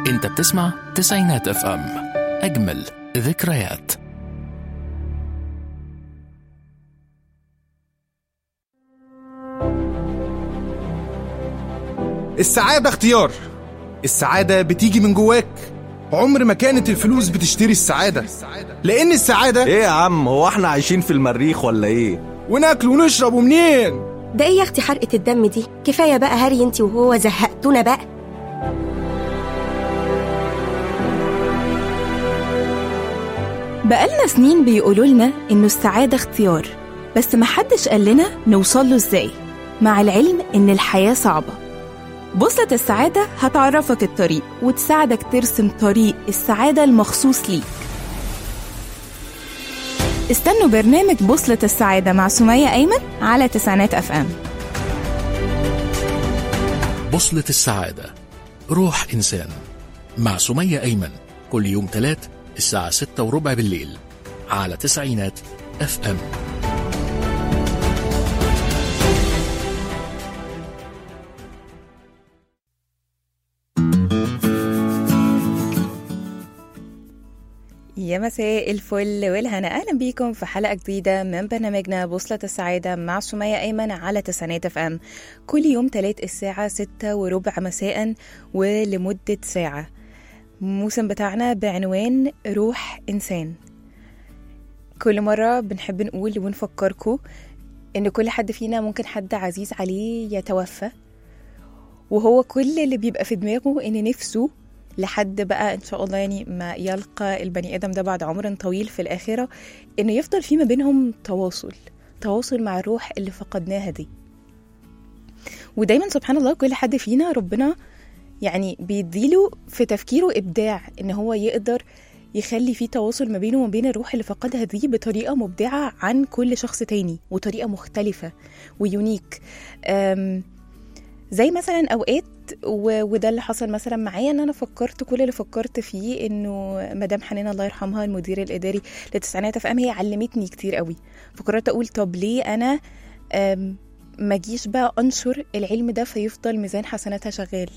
انت بتسمع تسعينات اف ام اجمل ذكريات السعادة اختيار السعادة بتيجي من جواك عمر ما كانت الفلوس بتشتري السعادة لأن السعادة ايه يا عم هو احنا عايشين في المريخ ولا ايه وناكل ونشرب ومنين ده ايه يا اختي حرقة الدم دي كفاية بقى هري انت وهو زهقتونا بقى بقالنا سنين بيقولوا لنا إنه السعادة اختيار بس محدش قال لنا نوصل له إزاي مع العلم إن الحياة صعبة بوصلة السعادة هتعرفك الطريق وتساعدك ترسم طريق السعادة المخصوص ليك استنوا برنامج بوصلة السعادة مع سمية أيمن على تسعينات أف أم بوصلة السعادة روح إنسان مع سمية أيمن كل يوم تلات الساعة ستة وربع بالليل على تسعينات اف ام يا مساء الفل والهنا اهلا بيكم في حلقه جديده من برنامجنا بوصله السعاده مع سميه ايمن على تسعينات اف ام كل يوم تلات الساعه ستة وربع مساء ولمده ساعه الموسم بتاعنا بعنوان روح انسان كل مره بنحب نقول ونفكركم ان كل حد فينا ممكن حد عزيز عليه يتوفى وهو كل اللي بيبقى في دماغه ان نفسه لحد بقى ان شاء الله يعني ما يلقى البني ادم ده بعد عمر طويل في الاخره انه يفضل في ما بينهم تواصل تواصل مع الروح اللي فقدناها دي ودايما سبحان الله كل حد فينا ربنا يعني بيديله في تفكيره ابداع ان هو يقدر يخلي في تواصل ما بينه وما بين الروح اللي فقدها دي بطريقه مبدعه عن كل شخص تاني وطريقه مختلفه ويونيك أم زي مثلا اوقات و- وده اللي حصل مثلا معايا ان انا فكرت كل اللي فكرت فيه انه مدام حنان الله يرحمها المدير الاداري لتسعينات اف ام هي علمتني كتير قوي فقررت اقول طب ليه انا أم، ما اجيش بقى انشر العلم ده فيفضل ميزان حسناتها شغال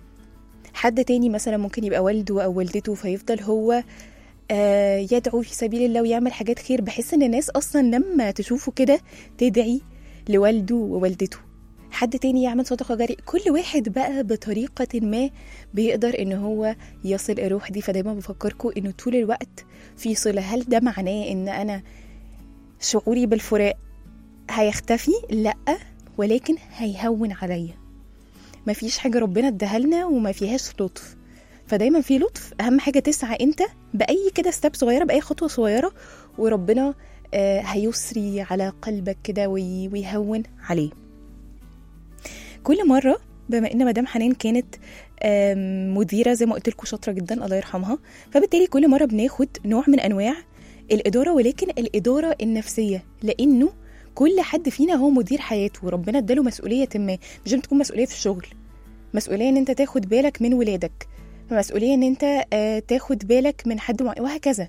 حد تاني مثلا ممكن يبقى والده او والدته فيفضل هو آه، يدعو في سبيل الله ويعمل حاجات خير بحس ان الناس اصلا لما تشوفه كده تدعي لوالده ووالدته حد تاني يعمل صدقة جارية كل واحد بقى بطريقة ما بيقدر ان هو يصل الروح دي فدايما بفكركم انه طول الوقت في صلة هل ده معناه ان انا شعوري بالفراق هيختفي لا ولكن هيهون عليا مفيش حاجة ربنا اداها لنا وما فيهاش لطف فدايما في لطف اهم حاجة تسعى انت باي كده ستيب صغيرة باي خطوة صغيرة وربنا آه، هيسري على قلبك كده وي- ويهون عليه كل مره بما ان مدام حنان كانت آم، مديره زي ما قلت لكم شاطره جدا الله يرحمها فبالتالي كل مره بناخد نوع من انواع الاداره ولكن الاداره النفسيه لانه كل حد فينا هو مدير حياته وربنا اداله مسؤوليه ما مش لازم تكون مسؤوليه في الشغل مسؤوليه ان انت تاخد بالك من ولادك مسؤوليه ان انت آه، تاخد بالك من حد معين وهكذا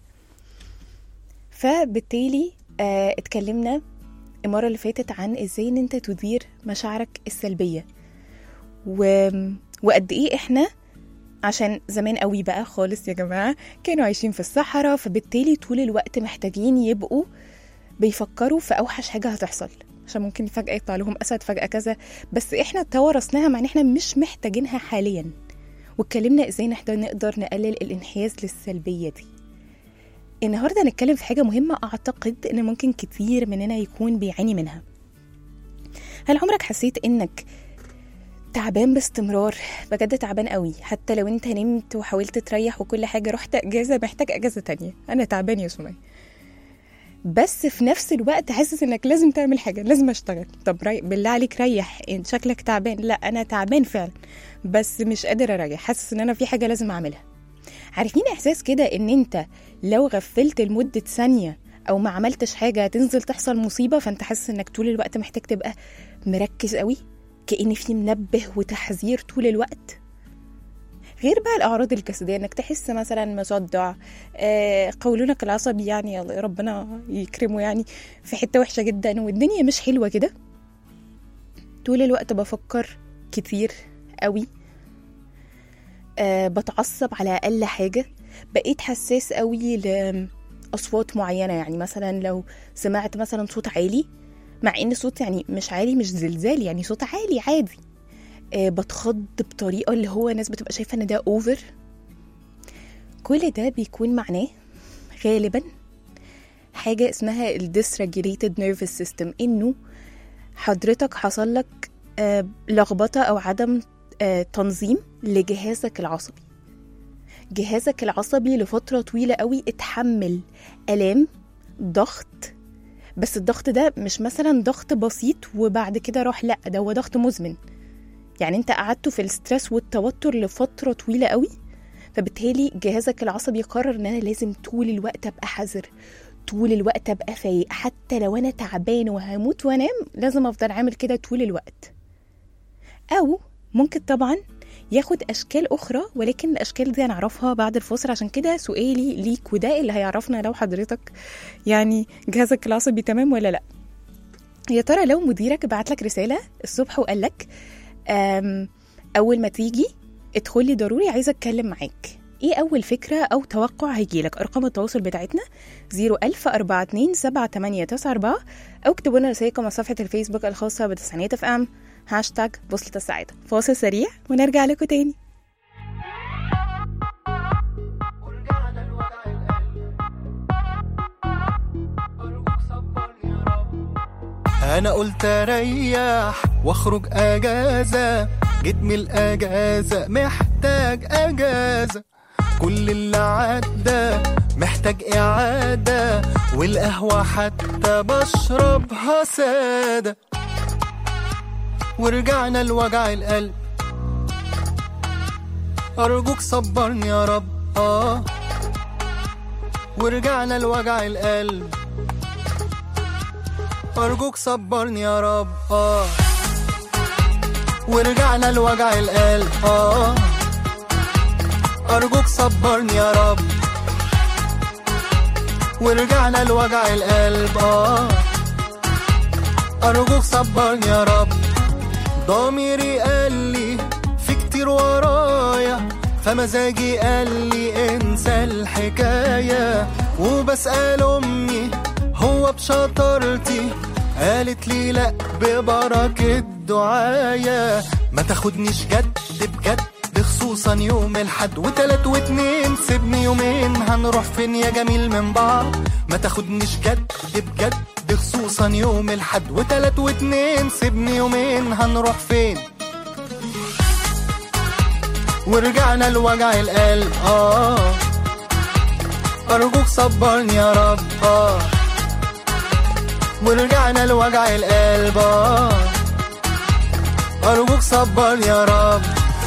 فبالتالي آه، اتكلمنا المره اللي فاتت عن ازاي ان انت تدير مشاعرك السلبيه و... وقد ايه احنا عشان زمان قوي بقى خالص يا جماعه كانوا عايشين في الصحراء فبالتالي طول الوقت محتاجين يبقوا بيفكروا في اوحش حاجه هتحصل عشان ممكن فجاه يطلع لهم اسد فجاه كذا بس احنا توارثناها مع ان احنا مش محتاجينها حاليا واتكلمنا ازاي نحتاج نقدر نقلل الانحياز للسلبيه دي النهارده هنتكلم في حاجه مهمه اعتقد ان ممكن كتير مننا يكون بيعاني منها هل عمرك حسيت انك تعبان باستمرار بجد تعبان قوي حتى لو انت نمت وحاولت تريح وكل حاجه رحت اجازه محتاج اجازه تانية انا تعبان يا سمية بس في نفس الوقت حاسس انك لازم تعمل حاجه لازم اشتغل طب ري... بالله عليك ريح ان شكلك تعبان لا انا تعبان فعلا بس مش قادر اريح حاسس ان انا في حاجه لازم اعملها عارفين احساس كده ان انت لو غفلت لمده ثانيه او ما عملتش حاجه هتنزل تحصل مصيبه فانت حاسس انك طول الوقت محتاج تبقى مركز قوي كأن في منبه وتحذير طول الوقت غير بقى الأعراض الجسدية إنك تحس مثلا مصدع آه، قولونك العصبي يعني الله ربنا يكرمه يعني في حتة وحشة جدا والدنيا مش حلوة كده طول الوقت بفكر كتير قوي أه بتعصب على اقل حاجه بقيت حساس قوي لاصوات معينه يعني مثلا لو سمعت مثلا صوت عالي مع ان صوت يعني مش عالي مش زلزال يعني صوت عالي عادي أه بتخض بطريقه اللي هو ناس بتبقى شايفه ان ده اوفر كل ده بيكون معناه غالبا حاجة اسمها ال dysregulated nervous system إنه حضرتك حصل لك آه، لخبطة أو عدم آه، تنظيم لجهازك العصبي جهازك العصبي لفترة طويلة قوي اتحمل آلام ضغط بس الضغط ده مش مثلا ضغط بسيط وبعد كده راح لا ده هو ضغط مزمن يعني انت قعدته في الستريس والتوتر لفترة طويلة قوي فبالتالي جهازك العصبي قرر ان انا لازم طول الوقت ابقى حذر طول الوقت ابقى فايق حتى لو انا تعبان وهموت وانام لازم افضل عامل كده طول الوقت او ممكن طبعا ياخد اشكال اخرى ولكن الاشكال دي هنعرفها بعد الفصل عشان كده سؤالي ليك وده اللي هيعرفنا لو حضرتك يعني جهازك العصبي تمام ولا لا يا ترى لو مديرك بعت لك رساله الصبح وقال لك أم، اول ما تيجي ادخلي ضروري عايزه اتكلم معاك ايه اول فكره او توقع هيجيلك ارقام التواصل بتاعتنا 010427894 او اكتبوا لنا رسائلكم على صفحه الفيسبوك الخاصه بتسعينات اف ام هاشتاج بوصلة السعادة فاصل سريع ونرجع لكم تاني انا قلت اريح واخرج اجازه جيت من الاجازه محتاج اجازه كل اللي عدى محتاج اعاده والقهوه حتى بشربها ساده ورجعنا لوجع القلب ارجوك صبرني يا رب اه ورجعنا لوجع القلب أرجوك صبرني يا رب آه ورجعنا لوجع القلب آه أرجوك صبرني يا رب ورجعنا لوجع القلب آه أرجوك صبرني يا رب ضميري قال لي في كتير ورايا فمزاجي قال لي انسى الحكاية وبسأل أمي هو بشطارتي قالت لي لا ببركة دعايا ما تاخدنيش جد بجد خصوصا يوم الحد وتلات واتنين سيبني يومين هنروح فين يا جميل من بعض ما تاخدنيش جد بجد خصوصا يوم الحد وتلات واتنين سيبني يومين هنروح فين ورجعنا لوجع القلب اه أرجوك صبرني يا رب آه ورجعنا لوجع القلب آه أرجوك صبرني يا رب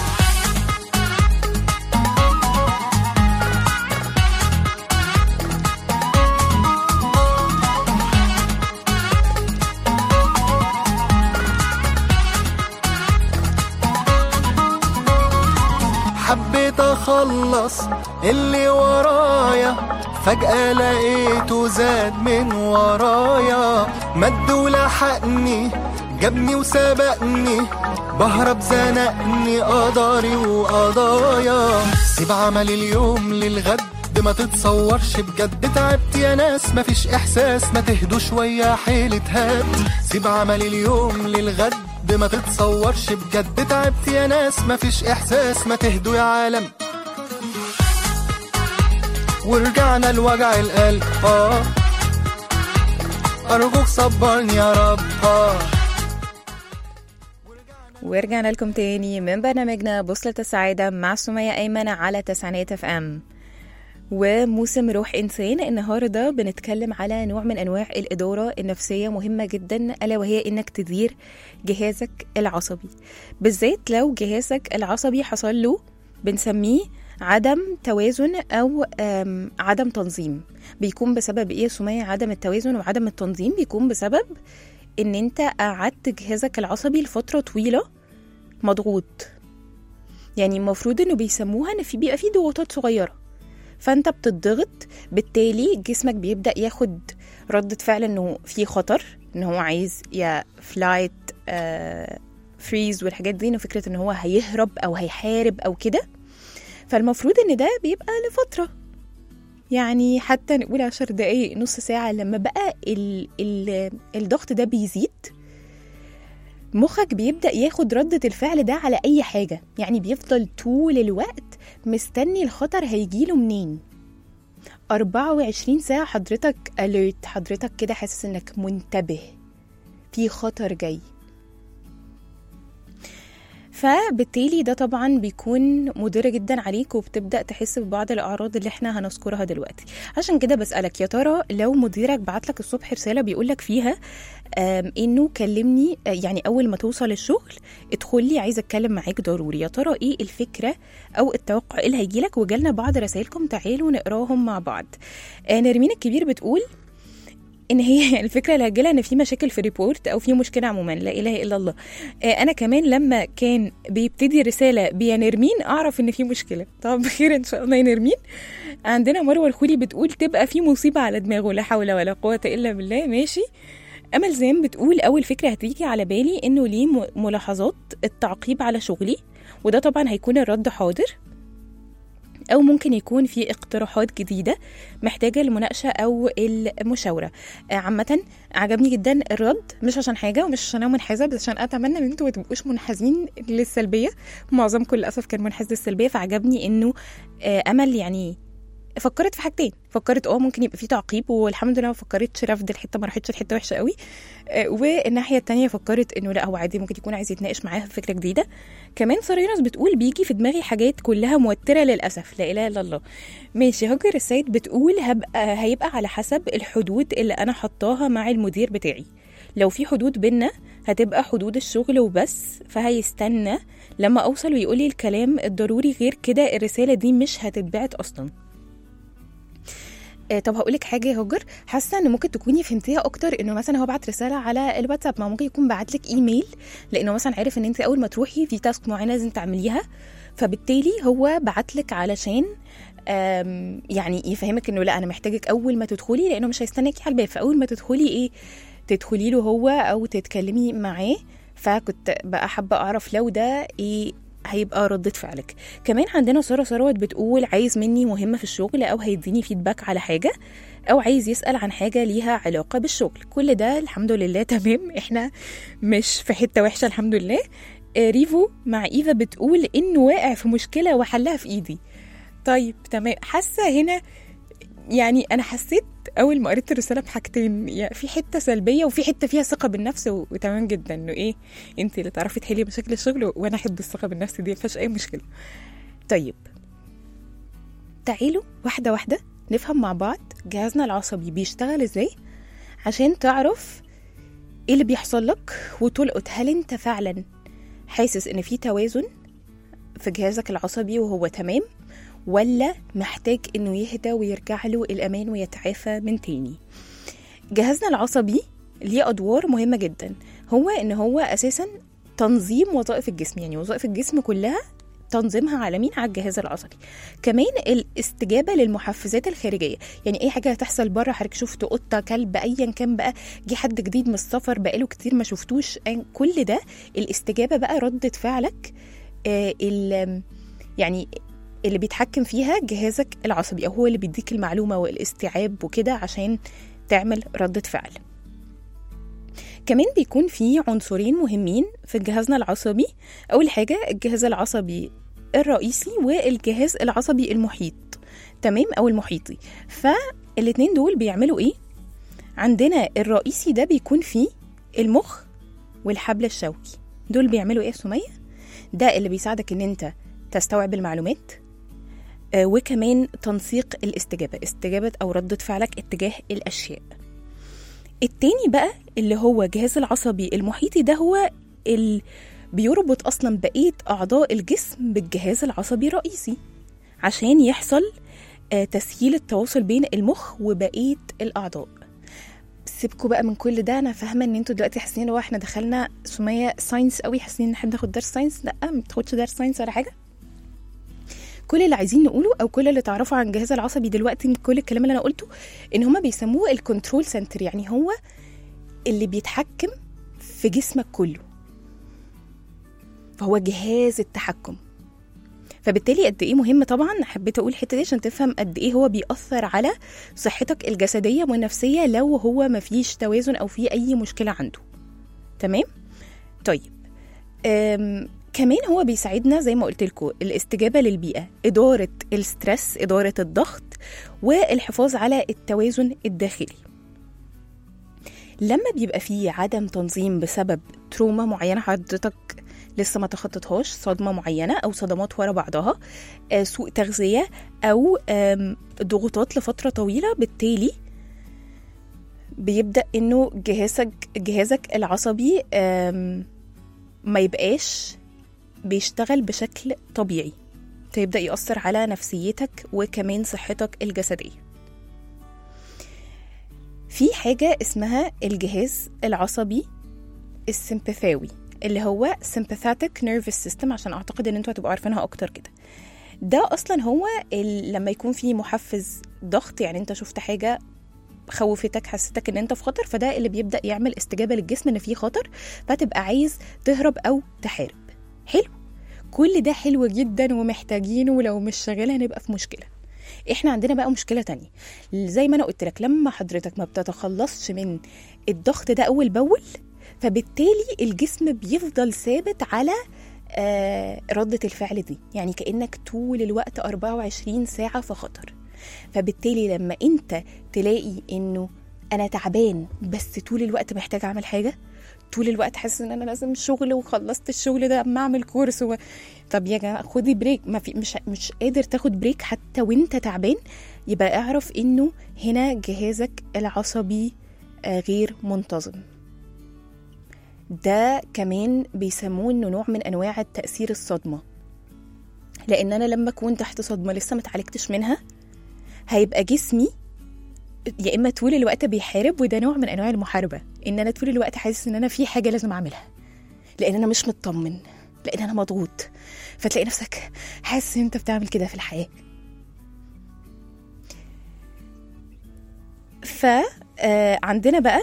حبيت اخلص اللي ورايا فجأة لقيته زاد من ورايا مد ولحقني جابني وسبقني بهرب زنقني قدري وقضايا سيب عمل اليوم للغد ما تتصورش بجد تعبت يا ناس مفيش احساس ما تهدوا شوية حيلة هات سيب عمل اليوم للغد ما تتصورش بجد تعبت يا ناس مفيش احساس ما تهدوا يا عالم ورجعنا لوجع القلب اه ارجوك صبرني يا رب اه ورجعنا لكم تاني من برنامجنا بوصلة السعادة مع سمية أيمن على تسعينات اف ام وموسم روح إنسان النهاردة بنتكلم على نوع من أنواع الإدارة النفسية مهمة جدا ألا وهي إنك تدير جهازك العصبي بالذات لو جهازك العصبي حصل له بنسميه عدم توازن أو آم، عدم تنظيم بيكون بسبب إيه يا سمية عدم التوازن وعدم التنظيم بيكون بسبب إن أنت قعدت جهازك العصبي لفترة طويلة مضغوط يعني المفروض انه بيسموها ان في بيبقى في ضغوطات صغيره فانت بتضغط بالتالي جسمك بيبدا ياخد ردة فعل انه في خطر ان هو عايز يا فلايت فريز والحاجات دي انه فكره ان هو هيهرب او هيحارب او كده فالمفروض ان ده بيبقى لفتره يعني حتى نقول عشر دقايق نص ساعة لما بقى ال ال الضغط ده بيزيد مخك بيبدأ ياخد ردة الفعل ده على أي حاجة يعني بيفضل طول الوقت مستني الخطر هيجيله منين 24 ساعة حضرتك alert حضرتك كده حاسس انك منتبه في خطر جاي فبالتالي ده طبعا بيكون مضر جدا عليك وبتبدا تحس ببعض الاعراض اللي احنا هنذكرها دلوقتي عشان كده بسالك يا ترى لو مديرك بعت لك الصبح رساله بيقول لك فيها آم، انه كلمني آه، يعني اول ما توصل الشغل ادخل لي عايزه اتكلم معاك ضروري يا ترى ايه الفكره او التوقع اللي هيجي لك وجالنا بعض رسائلكم تعالوا نقراهم مع بعض آه، نرمين الكبير بتقول ان هي الفكره اللي هتجيلها ان في مشاكل في ريبورت او في مشكله عموما لا اله الا الله آه، انا كمان لما كان بيبتدي رساله بيا نرمين اعرف ان في مشكله طب خير ان شاء الله يا نرمين عندنا مروه الخولي بتقول تبقى في مصيبه على دماغه لا حول ولا قوه الا بالله ماشي امل زين بتقول اول فكره هتيجي على بالي انه ليه م- ملاحظات التعقيب على شغلي وده طبعا هيكون الرد حاضر أو ممكن يكون في اقتراحات جديدة محتاجة المناقشة أو المشاورة آه، عامة عجبني جدا الرد مش عشان حاجة ومش عشان أنا منحازة بس عشان أتمنى إن انتوا ما تبقوش منحازين للسلبية معظمكم للأسف كان منحاز للسلبية فعجبني إنه آه، أمل يعني فكرت في حاجتين فكرت اه ممكن يبقى في تعقيب والحمد لله ما فكرتش رفض الحته ما راحتش الحته وحشه قوي آه، والناحيه التانية فكرت انه لا هو عادي ممكن يكون عايز يتناقش معاها في فكره جديده كمان سارينس بتقول بيجي في دماغي حاجات كلها موتره للاسف لا اله الا الله ماشي هاجر السيد بتقول هبقى هيبقى على حسب الحدود اللي انا حطاها مع المدير بتاعي لو في حدود بينا هتبقى حدود الشغل وبس فهيستنى لما اوصل ويقولي الكلام الضروري غير كده الرساله دي مش هتتبعت اصلا آه، طب هقول لك حاجه يا هاجر حاسه ان ممكن تكوني فهمتيها اكتر انه مثلا هو بعت رساله على الواتساب ما ممكن يكون بعت لك ايميل لانه مثلا عارف ان انت اول ما تروحي في تاسك معينه لازم تعمليها فبالتالي هو بعت لك علشان آم، يعني يفهمك انه لا انا محتاجك اول ما تدخلي لانه مش هيستناكي على الباب فاول ما تدخلي ايه تدخلي له هو او تتكلمي معاه فكنت بقى حابه اعرف لو ده ايه هيبقى ردة فعلك كمان عندنا سارة ثروت بتقول عايز مني مهمة في الشغل أو هيديني فيدباك على حاجة أو عايز يسأل عن حاجة ليها علاقة بالشغل كل ده الحمد لله تمام احنا مش في حتة وحشة الحمد لله آه، ريفو مع إيفا بتقول إنه واقع في مشكلة وحلها في إيدي طيب تمام حاسة هنا يعني أنا حسيت أول ما قريت الرسالة بحاجتين يعني في حتة سلبية وفي حتة فيها ثقة بالنفس و- وتمام جدا إنه إيه أنت اللي تعرفي تحلي مشاكل الشغل وأنا أحب الثقة بالنفس دي مفيهاش أي مشكلة طيب تعالوا واحدة واحدة نفهم مع بعض جهازنا العصبي بيشتغل ازاي عشان تعرف ايه اللي بيحصل لك وتلقط هل انت فعلا حاسس ان في توازن في جهازك العصبي وهو تمام ولا محتاج انه يهدى ويرجع له الامان ويتعافى من تاني جهازنا العصبي ليه ادوار مهمه جدا هو ان هو اساسا تنظيم وظائف الجسم يعني وظائف الجسم كلها تنظيمها على مين على الجهاز العصبي كمان الاستجابه للمحفزات الخارجيه يعني اي حاجه هتحصل بره حضرتك شفت قطه كلب ايا كان بقى جه حد جديد من السفر بقاله كتير ما شفتوش أي- كل ده الاستجابه بقى رده فعلك آه ال- يعني اللي بيتحكم فيها جهازك العصبي او هو اللي بيديك المعلومه والاستيعاب وكده عشان تعمل ردة فعل كمان بيكون في عنصرين مهمين في جهازنا العصبي أول حاجة الجهاز العصبي الرئيسي والجهاز العصبي المحيط تمام أو المحيطي فالاتنين دول بيعملوا إيه؟ عندنا الرئيسي ده بيكون فيه المخ والحبل الشوكي دول بيعملوا إيه يا سمية؟ ده اللي بيساعدك إن أنت تستوعب المعلومات آه، وكمان تنسيق الاستجابة استجابة أو ردة فعلك اتجاه الأشياء التاني بقى اللي هو الجهاز العصبي المحيطي ده هو اللي بيربط أصلا بقية أعضاء الجسم بالجهاز العصبي الرئيسي عشان يحصل آه، تسهيل التواصل بين المخ وبقية الأعضاء سيبكوا بقى من كل ده انا فاهمه ان انتوا دلوقتي حاسين هو احنا دخلنا سميه ساينس قوي حاسين ان احنا بناخد درس ساينس لا ما بتاخدش درس ساينس ولا حاجه كل اللي عايزين نقوله او كل اللي تعرفوا عن الجهاز العصبي دلوقتي من كل الكلام اللي انا قلته ان هما بيسموه الكنترول سنتر يعني هو اللي بيتحكم في جسمك كله فهو جهاز التحكم فبالتالي قد ايه مهم طبعا حبيت اقول الحته دي عشان تفهم قد ايه هو بيأثر على صحتك الجسديه والنفسيه لو هو مفيش توازن او في اي مشكله عنده تمام طيب أم كمان هو بيساعدنا زي ما قلت لكم الاستجابه للبيئه اداره الستريس اداره الضغط والحفاظ على التوازن الداخلي لما بيبقى فيه عدم تنظيم بسبب تروما معينه حضرتك لسه ما تخططهاش صدمه معينه او صدمات ورا بعضها آه، سوء تغذيه او آم، ضغوطات لفتره طويله بالتالي بيبدا انه جهازك جهازك العصبي آم، ما يبقاش بيشتغل بشكل طبيعي فيبدا ياثر على نفسيتك وكمان صحتك الجسديه في حاجه اسمها الجهاز العصبي السمبثاوي اللي هو sympathetic nervous system عشان اعتقد ان انتوا هتبقوا عارفينها اكتر كده ده اصلا هو ال- لما يكون في محفز ضغط يعني انت شفت حاجه خوفتك حسيتك ان انت في خطر فده اللي بيبدا يعمل استجابه للجسم ان في خطر فتبقى عايز تهرب او تحارب حلو كل ده حلو جدا ومحتاجينه ولو مش شغال هنبقى في مشكله احنا عندنا بقى مشكله تانية زي ما انا قلت لك لما حضرتك ما بتتخلصش من الضغط ده اول باول فبالتالي الجسم بيفضل ثابت على آه ردة الفعل دي يعني كأنك طول الوقت 24 ساعة في خطر فبالتالي لما انت تلاقي انه انا تعبان بس طول الوقت محتاج اعمل حاجة طول الوقت حاسس ان انا لازم شغل وخلصت الشغل ده اما اعمل كورس و... طب يا جماعه خدي بريك ما في مش مش قادر تاخد بريك حتى وانت تعبان يبقى اعرف انه هنا جهازك العصبي آه، غير منتظم ده كمان بيسموه انه نوع من انواع التاثير الصدمه لان انا لما اكون تحت صدمه لسه ما اتعالجتش منها هيبقى جسمي يا اما طول الوقت بيحارب وده نوع من انواع المحاربه ان انا طول الوقت حاسس ان انا في حاجه لازم اعملها لان انا مش مطمن لان انا مضغوط فتلاقي نفسك حاسس ان انت بتعمل كده في الحياه فعندنا بقى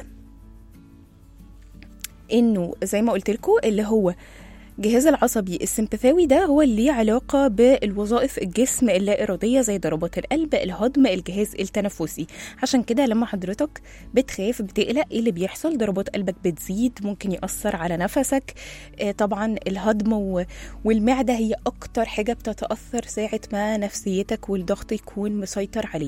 انه زي ما قلت لكم اللي هو الجهاز العصبي السمبثاوي ده هو اللي ليه علاقة بالوظائف الجسم اللا إرادية زي ضربات القلب الهضم الجهاز التنفسي عشان كده لما حضرتك بتخاف بتقلق ايه اللي بيحصل ضربات قلبك بتزيد ممكن يأثر على نفسك آه، طبعا الهضم و- والمعدة هي أكتر حاجة بتتأثر ساعة ما نفسيتك والضغط يكون مسيطر عليك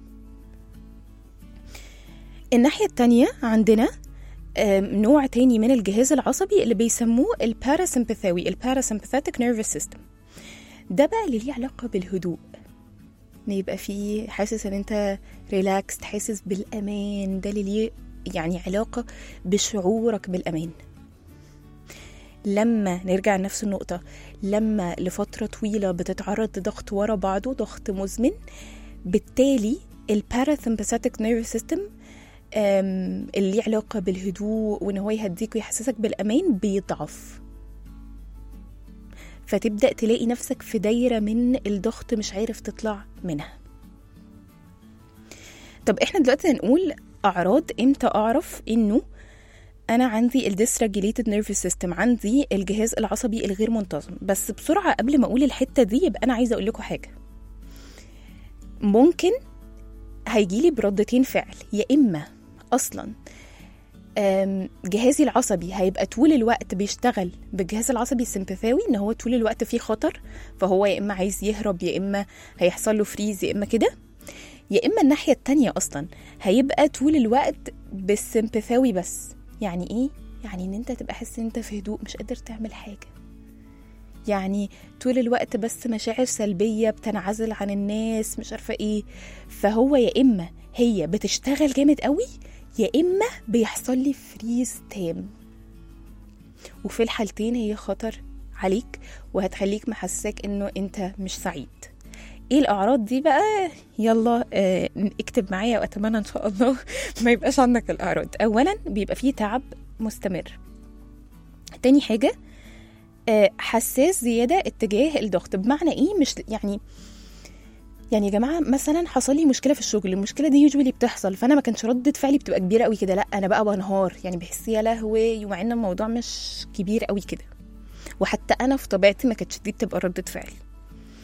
الناحية التانية عندنا آم، نوع تاني من الجهاز العصبي اللي بيسموه الباراسمبثاوي الباراسمبثاتيك نيرفس سيستم ده بقى اللي ليه علاقة بالهدوء ان يبقى فيه حاسس ان انت ريلاكس حاسس بالامان ده اللي ليه يعني علاقة بشعورك بالامان لما نرجع لنفس النقطة لما لفترة طويلة بتتعرض لضغط ورا بعضه ضغط مزمن بالتالي الباراسمبثاتيك نيرفس سيستم أم، اللي ليه علاقة بالهدوء وإن هو يهديك ويحسسك بالأمان بيضعف فتبدأ تلاقي نفسك في دايرة من الضغط مش عارف تطلع منها طب احنا دلوقتي هنقول أعراض امتى أعرف إنه أنا عندي الديسريجيليتد نيرفس سيستم عندي الجهاز العصبي الغير منتظم بس بسرعة قبل ما أقول الحتة دي يبقى أنا عايزة أقول لكم حاجة ممكن هيجيلي بردتين فعل يا إما أصلا أم، جهازي العصبي هيبقى طول الوقت بيشتغل بالجهاز العصبي السمبثاوي ان هو طول الوقت فيه خطر فهو يا اما عايز يهرب يا اما هيحصل له فريز يا اما كده يا اما الناحيه التانية اصلا هيبقى طول الوقت بالسمبثاوي بس يعني ايه يعني ان انت تبقى حاسس ان انت في هدوء مش قادر تعمل حاجه يعني طول الوقت بس مشاعر سلبيه بتنعزل عن الناس مش عارفه ايه فهو يا اما هي بتشتغل جامد قوي يا اما بيحصل لي فريز تام وفي الحالتين هي خطر عليك وهتخليك محسسك انه انت مش سعيد ايه الاعراض دي بقى يلا آه اكتب معايا واتمنى ان شاء الله ما يبقاش عندك الاعراض اولا بيبقى فيه تعب مستمر تاني حاجه آه حساس زياده اتجاه الضغط بمعنى ايه مش يعني يعني يا جماعه مثلا حصل لي مشكله في الشغل المشكله دي يوجوالي بتحصل فانا ما كانش رده فعلي بتبقى كبيره قوي كده لا انا بقى بنهار يعني بحس يا لهوي ومع ان الموضوع مش كبير قوي كده وحتى انا في طبيعتي ما كانتش دي بتبقى رده فعلي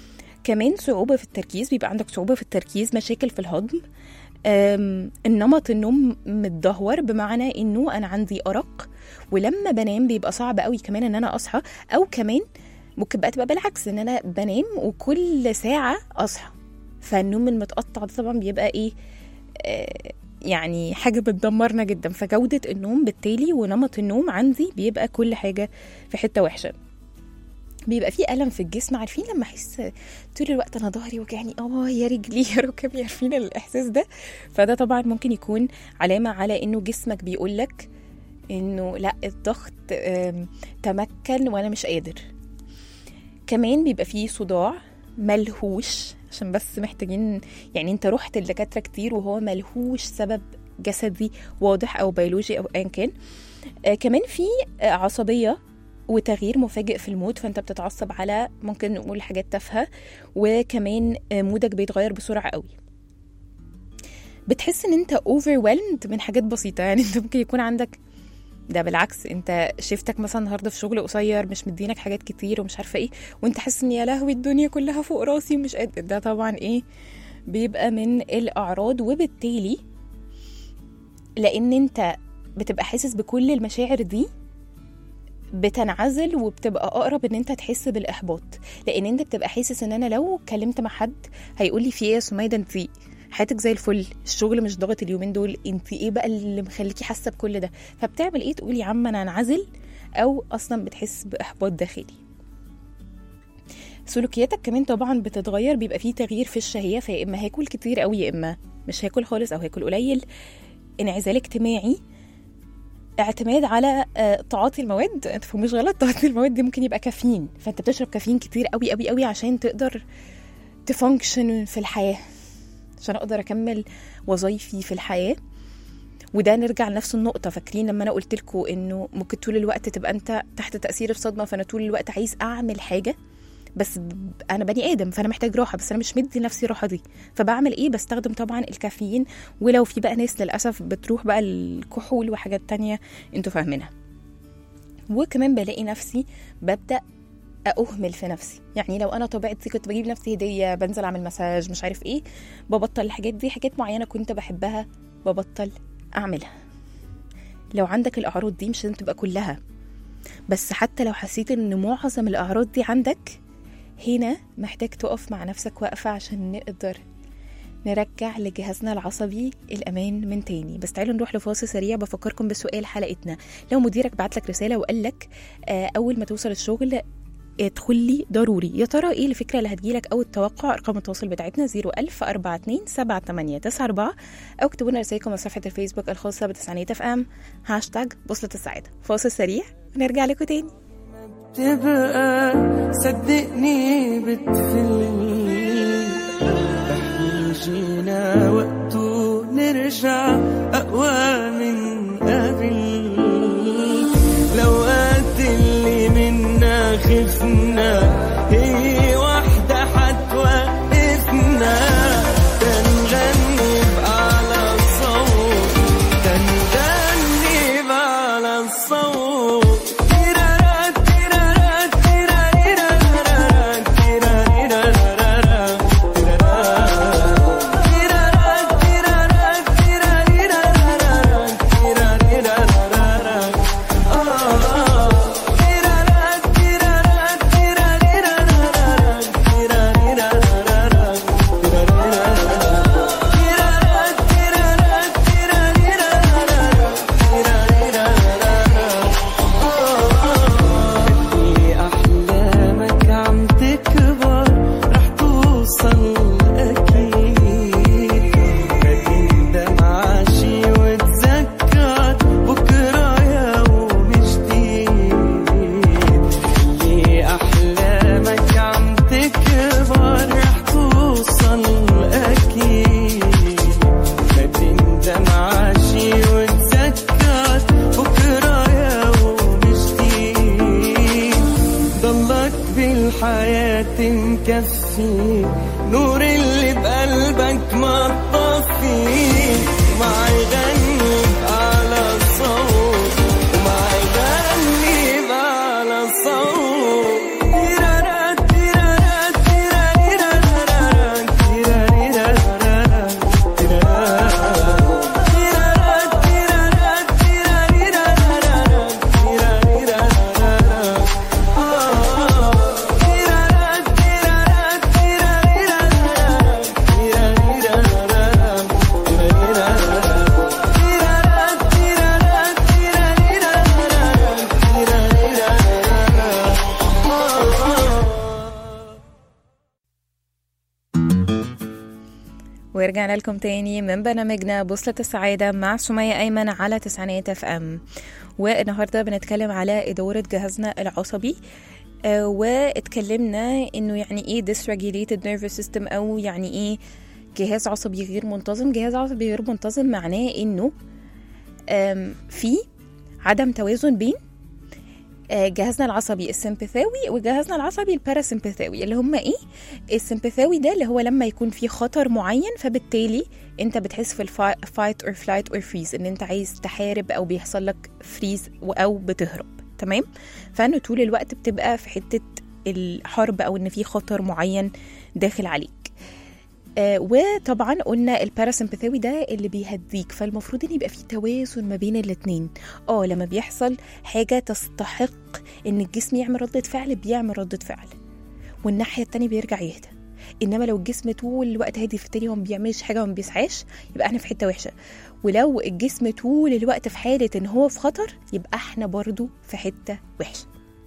كمان صعوبة في التركيز بيبقى عندك صعوبة في التركيز مشاكل في الهضم أم، النمط النوم متدهور بمعنى انه انا عندي ارق ولما بنام بيبقى صعب قوي كمان ان انا اصحى او كمان ممكن بقى تبقى بالعكس ان انا بنام وكل ساعة اصحى فالنوم المتقطع ده طبعا بيبقى ايه آه، يعني حاجة بتدمرنا جدا فجودة النوم بالتالي ونمط النوم عندي بيبقى كل حاجة في حتة وحشة بيبقى في ألم في الجسم عارفين لما أحس طول الوقت أنا ظهري وجعني اه يا رجلي يا ركبي عارفين الإحساس ده فده طبعا ممكن يكون علامة على إنه جسمك بيقولك إنه لا الضغط آم، تمكن وأنا مش قادر كمان بيبقى فيه صداع ملهوش عشان بس محتاجين يعني انت رحت لدكاتره كتير وهو ملهوش سبب جسدي واضح او بيولوجي او ايا كان آه كمان في آه عصبيه وتغيير مفاجئ في المود فانت بتتعصب على ممكن نقول حاجات تافهه وكمان آه مودك بيتغير بسرعه قوي بتحس ان انت overwhelmed من حاجات بسيطه يعني انت ممكن يكون عندك ده بالعكس انت شفتك مثلا النهارده في شغل قصير مش مدينك حاجات كتير ومش عارفه ايه وانت حاسس ان يا لهوي الدنيا كلها فوق راسي ومش قادر ده طبعا ايه بيبقى من الاعراض وبالتالي لان انت بتبقى حاسس بكل المشاعر دي بتنعزل وبتبقى اقرب ان انت تحس بالاحباط لان انت بتبقى حاسس ان انا لو اتكلمت مع حد هيقول لي في ايه يا سمية ده انت حياتك زي الفل الشغل مش ضاغط اليومين دول انت ايه بقى اللي مخليكي حاسه بكل ده فبتعمل ايه تقول يا عم انا انعزل او اصلا بتحس باحباط داخلي سلوكياتك كمان طبعا بتتغير بيبقى فيه تغيير في الشهيه فيا اما هاكل كتير قوي يا اما مش هاكل خالص او هاكل قليل انعزال اجتماعي اعتماد على آه، تعاطي المواد انت مش غلط تعاطي المواد دي ممكن يبقى كافيين فانت بتشرب كافيين كتير قوي قوي قوي عشان تقدر تفانكشن في الحياه عشان اقدر اكمل وظايفي في الحياه وده نرجع لنفس النقطة فاكرين لما أنا قلت لكم إنه ممكن طول الوقت تبقى أنت تحت تأثير الصدمة فأنا طول الوقت عايز أعمل حاجة بس ب- أنا بني آدم فأنا محتاج راحة بس أنا مش مدي لنفسي الراحة دي فبعمل إيه بستخدم طبعا الكافيين ولو في بقى ناس للأسف بتروح بقى الكحول وحاجات تانية أنتوا فاهمينها وكمان بلاقي نفسي ببدأ أهمل في نفسي يعني لو أنا طبيعتي كنت بجيب نفسي هدية بنزل أعمل مساج مش عارف إيه ببطل الحاجات دي حاجات معينة كنت بحبها ببطل أعملها لو عندك الأعراض دي مش لازم تبقى كلها بس حتى لو حسيت إن معظم الأعراض دي عندك هنا محتاج تقف مع نفسك وقفة عشان نقدر نرجع لجهازنا العصبي الأمان من تاني بس تعالوا نروح لفاصل سريع بفكركم بسؤال حلقتنا لو مديرك بعت لك رسالة وقال لك آه، أول ما توصل الشغل ادخل لي ضروري يا ترى ايه الفكره اللي هتجيلك او التوقع ارقام التواصل بتاعتنا 01000 42 7894 او اكتبوا لنا رسائلكم على صفحه الفيسبوك الخاصه بتسعينات اف ام هاشتاج بوصله السعاده فاصل سريع ونرجع لكم تاني تبقى صدقني بتفل احنا جينا وقته نرجع اقوى من قبل لوقات اللي منا خفنا هي وحدة حتوقفنا تنغني بأعلى صوت تنغني بأعلى الصوت تيرارا تيرارا تيراريرارارا تيراريرارارا تيرارا تيرارا تيراريرارارا تيراريرارارا آه تيرارا تيرارا تيراريرارارا تيراريرارارا أحلامك عم تكبر رح توصل أكيد فتندم عاشي وتذكر بكرة يوم جديد اللي أحلامك عم تكبر رح توصل أكيد ما تندم عاشي وتذكر بكرة يوم جديد ضلك بالحياة مكفي نور اللي بقلبك ما تطفي مع يغني بأعلى صوت ومع يغني بأعلى صوت تيرارا تيرارا تيراريرارا ورجعنا لكم تاني من برنامجنا بوصلة السعادة مع سمية أيمن على تسعينات اف ام والنهاردة بنتكلم على إدارة جهازنا العصبي آه، واتكلمنا انه يعني ايه dysregulated nervous system او يعني ايه جهاز عصبي غير منتظم جهاز عصبي غير منتظم معناه انه آم، في عدم توازن بين آه، جهازنا العصبي السمبثاوي وجهازنا العصبي الباراسمبثاوي اللي هم ايه السمبثاوي ده اللي هو لما يكون في خطر معين فبالتالي انت بتحس في الفايت اور فلايت اور فريز ان انت عايز تحارب او بيحصل لك فريز او بتهرب تمام فانه طول الوقت بتبقى في حته الحرب او ان في خطر معين داخل عليك آه وطبعا قلنا الباراسمبثاوي ده اللي بيهديك فالمفروض ان يبقى في توازن ما بين الاتنين اه لما بيحصل حاجه تستحق ان الجسم يعمل ردة فعل بيعمل ردة فعل والناحيه التانية بيرجع يهدى انما لو الجسم طول الوقت هادي في التاني هو ما بيعملش حاجه وما بيسعاش يبقى احنا في حته وحشه ولو الجسم طول الوقت في حاله ان هو في خطر يبقى احنا برضو في حته وحشه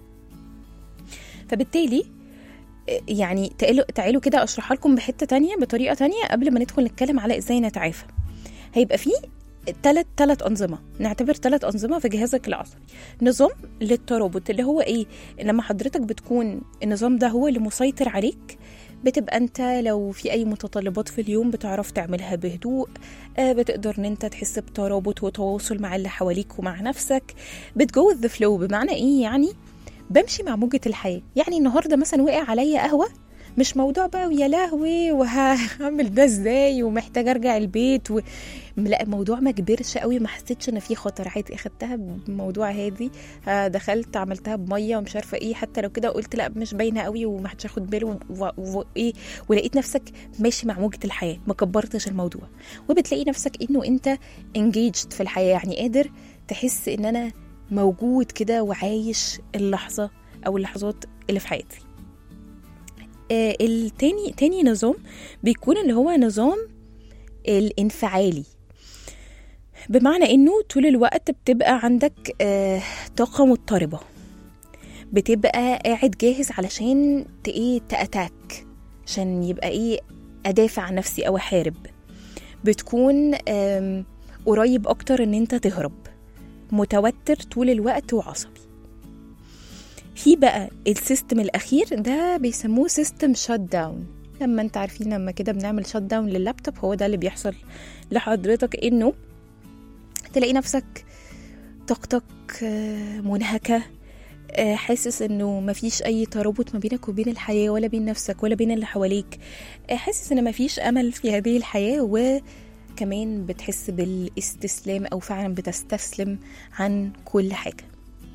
فبالتالي يعني تعالوا تعالوا كده اشرحها لكم بحته تانية بطريقه تانية قبل ما ندخل نتكلم على ازاي نتعافى هيبقى في ثلاث ثلاث انظمه نعتبر ثلاث انظمه في جهازك العصبي نظام للترابط اللي هو ايه لما حضرتك بتكون النظام ده هو اللي مسيطر عليك بتبقى انت لو في اي متطلبات في اليوم بتعرف تعملها بهدوء آه، بتقدر ان انت تحس بترابط وتواصل مع اللي حواليك ومع نفسك بتجو ذا فلو بمعنى ايه يعني بمشي مع موجة الحياة يعني النهاردة مثلا وقع عليا قهوة مش موضوع بقى ويا لهوي وهعمل ده ازاي ومحتاجه ارجع البيت و... لا الموضوع ما كبرش قوي ما حسيتش ان في خطر عادي اخدتها بموضوع هادي آه، دخلت عملتها بميه ومش عارفه ايه حتى لو كده قلت لا مش باينه قوي وما حدش ياخد باله و- و- وايه ولقيت نفسك ماشي مع موجه الحياه ما كبرتش الموضوع وبتلاقي نفسك انه انت انجيجد في الحياه يعني قادر تحس ان انا موجود كده وعايش اللحظه او اللحظات اللي في حياتي آه، التاني تاني نظام بيكون اللي هو نظام الانفعالي بمعنى انه طول الوقت بتبقى عندك آه، طاقة مضطربة بتبقى قاعد جاهز علشان ت- ايه تأتاك عشان يبقى ايه ادافع عن نفسي او احارب بتكون آم، قريب اكتر ان انت تهرب متوتر طول الوقت وعصبي في بقى السيستم الاخير ده بيسموه سيستم شات داون لما انت عارفين لما كده بنعمل شات داون لللابتوب هو ده اللي بيحصل لحضرتك انه تلاقي نفسك طاقتك آه، منهكه آه، حاسس انه مفيش اي ترابط ما بينك وبين الحياه ولا بين نفسك ولا بين اللي حواليك آه، حاسس ان مفيش امل في هذه الحياه وكمان بتحس بالاستسلام او فعلا بتستسلم عن كل حاجه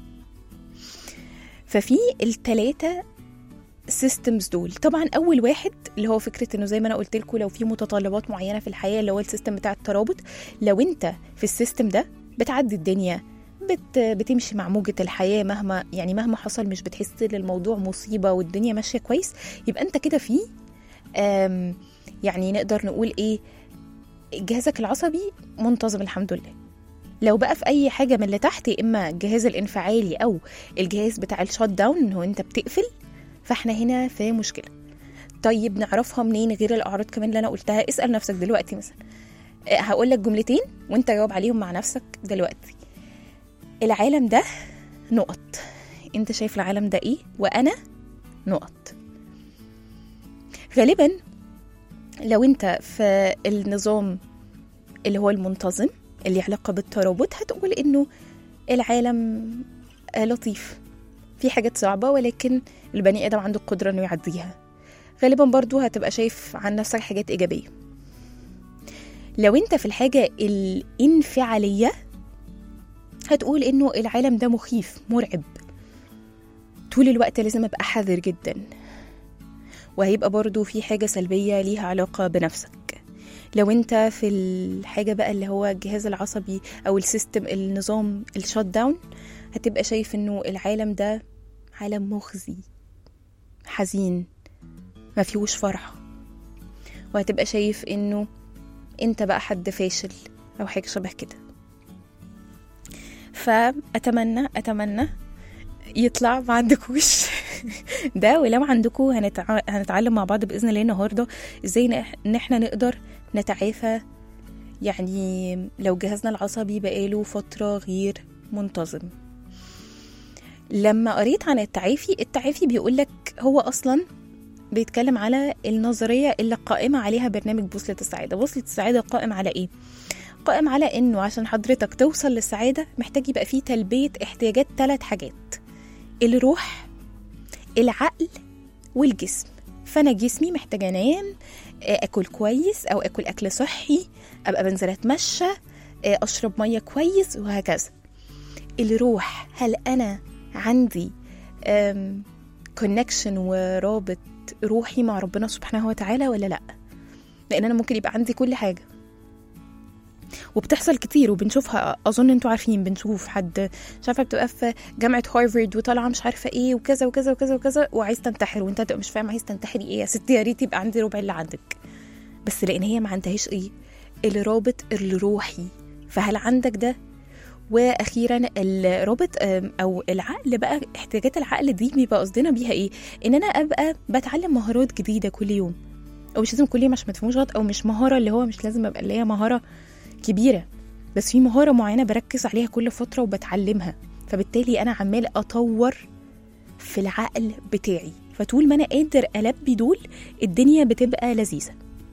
ففي التلاتة سيستمز دول طبعا اول واحد اللي هو فكره انه زي ما انا قلت لكم لو في متطلبات معينه في الحياه اللي هو السيستم بتاع الترابط لو انت في السيستم ده بتعدي الدنيا بت بتمشي مع موجة الحياة مهما يعني مهما حصل مش بتحس ان الموضوع مصيبة والدنيا ماشية كويس يبقى انت كده في آم، يعني نقدر نقول ايه جهازك العصبي منتظم الحمد لله لو بقى في اي حاجه من اللي تحت يا اما الجهاز الانفعالي او الجهاز بتاع الشوت داون ان هو انت بتقفل فاحنا هنا في مشكله طيب نعرفها منين غير الاعراض كمان اللي انا قلتها اسال نفسك دلوقتي مثلا هقول لك جملتين وانت جاوب عليهم مع نفسك دلوقتي العالم ده نقط انت شايف العالم ده ايه وانا نقط غالبا لو انت في النظام اللي هو المنتظم اللي علاقة بالترابط هتقول انه العالم آه، لطيف في حاجات صعبة ولكن البني آدم عنده القدرة انه يعديها غالبا برضو هتبقى شايف عن نفسك حاجات إيجابية لو انت في الحاجة الانفعالية هتقول انه العالم ده مخيف مرعب طول الوقت لازم ابقى حذر جدا وهيبقى برضو في حاجة سلبية ليها علاقة بنفسك لو انت في الحاجة بقى اللي هو الجهاز العصبي او السيستم النظام الشوت داون هتبقى شايف انه العالم ده عالم مخزي حزين ما فيهوش فرحة وهتبقى شايف انه انت بقى حد فاشل او حاجة شبه كده فأتمنى أتمنى يطلع ما عندكوش ده ولو عندكم هنتع... هنتعلم مع بعض باذن الله النهارده ازاي ن- ان احنا نقدر نتعافى يعني لو جهازنا العصبي بقاله فترة غير منتظم لما قريت عن التعافي التعافي بيقولك هو أصلا بيتكلم على النظرية اللي قائمة عليها برنامج بوصلة السعادة بوصلة السعادة قائم على إيه؟ قائم على إنه عشان حضرتك توصل للسعادة محتاج يبقى فيه تلبية احتياجات ثلاث حاجات الروح العقل والجسم فأنا جسمي محتاج أنام اكل كويس او اكل اكل صحي ابقى بنزل اتمشى اشرب ميه كويس وهكذا الروح هل انا عندي كونكشن ورابط روحي مع ربنا سبحانه وتعالى ولا لا لان انا ممكن يبقى عندي كل حاجه وبتحصل كتير وبنشوفها اظن انتوا عارفين بنشوف حد مش عارفه بتبقى في جامعه هارفارد وطالعه مش عارفه ايه وكذا وكذا وكذا وكذا وعايز تنتحر وانت تبقى مش فاهم عايز تنتحري ايه يا ستي يا ريت يبقى عندي ربع اللي عندك بس لان هي ما عندهاش ايه الرابط الروحي فهل عندك ده واخيرا الرابط او العقل بقى احتياجات العقل دي بيبقى قصدنا بيها ايه ان انا ابقى بتعلم مهارات جديده كل يوم او مش لازم كل يوم عشان ما تفهموش غلط او مش مهاره اللي هو مش لازم ابقى اللي هي مهاره كبيره بس في مهاره معينه بركز عليها كل فتره وبتعلمها فبالتالي انا عمال اطور في العقل بتاعي فطول ما انا قادر البي دول الدنيا بتبقى لذيذه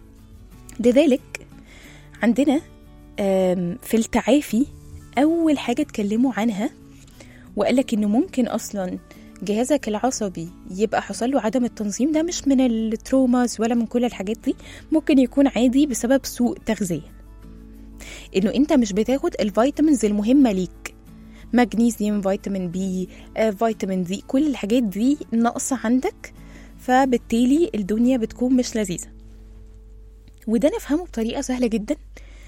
لذلك عندنا في التعافي اول حاجه اتكلموا عنها وقالك انه ممكن اصلا جهازك العصبي يبقى حصل له عدم التنظيم ده مش من التروماز ولا من كل الحاجات دي ممكن يكون عادي بسبب سوء تغذيه انه انت مش بتاخد الفيتامينز المهمه ليك مغنيسيوم فيتامين بي آه، فيتامين دي كل الحاجات دي ناقصه عندك فبالتالي الدنيا بتكون مش لذيذه وده نفهمه بطريقه سهله جدا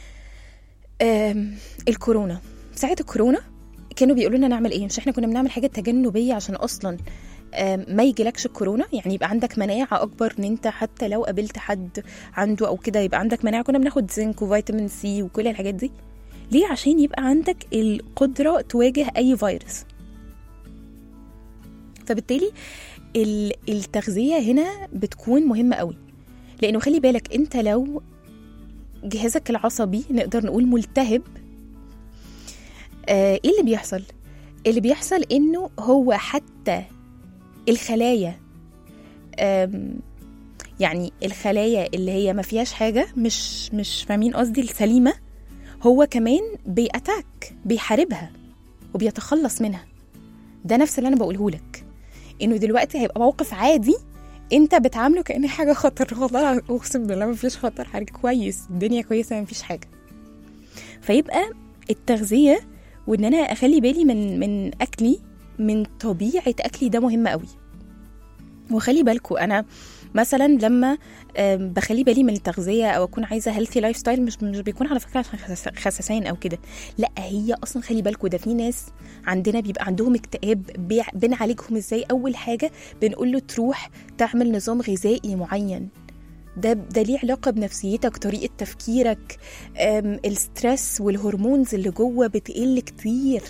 آم، الكورونا ساعه الكورونا كانوا بيقولوا لنا نعمل ايه مش احنا كنا بنعمل حاجه تجنبيه عشان اصلا آم، ما يجيلكش الكورونا يعني يبقى عندك مناعه اكبر ان انت حتى لو قابلت حد عنده او كده يبقى عندك مناعه كنا بناخد زنك وفيتامين سي وكل الحاجات دي ليه عشان يبقى عندك القدره تواجه اي فيروس فبالتالي ال- التغذيه هنا بتكون مهمه قوي لانه خلي بالك انت لو جهازك العصبي نقدر نقول ملتهب آه ايه اللي بيحصل اللي بيحصل انه هو حتى الخلايا آم، يعني الخلايا اللي هي ما فيهاش حاجه مش مش فاهمين قصدي السليمه هو كمان بيأتاك بيحاربها وبيتخلص منها ده نفس اللي انا بقوله لك انه دلوقتي هيبقى موقف عادي انت بتعامله كأن حاجه خطر والله اقسم بالله ما فيش خطر حاجه كويس الدنيا كويسه ما فيش حاجه فيبقى التغذيه وان انا اخلي بالي من من اكلي من طبيعه اكلي ده مهم قوي وخلي بالكوا انا مثلا لما آم، بخلي بالي من التغذيه او اكون عايزه هيلثي لايف ستايل مش مش بيكون على فكره عشان خس- خسسان او كده لا هي اصلا خلي بالكوا ده في ناس عندنا بيبقى عندهم اكتئاب بيع- بنعالجهم ازاي اول حاجه بنقول له تروح تعمل نظام غذائي معين ده ده ليه علاقه بنفسيتك طريقه تفكيرك آم، الستريس والهرمونز اللي جوه بتقل كتير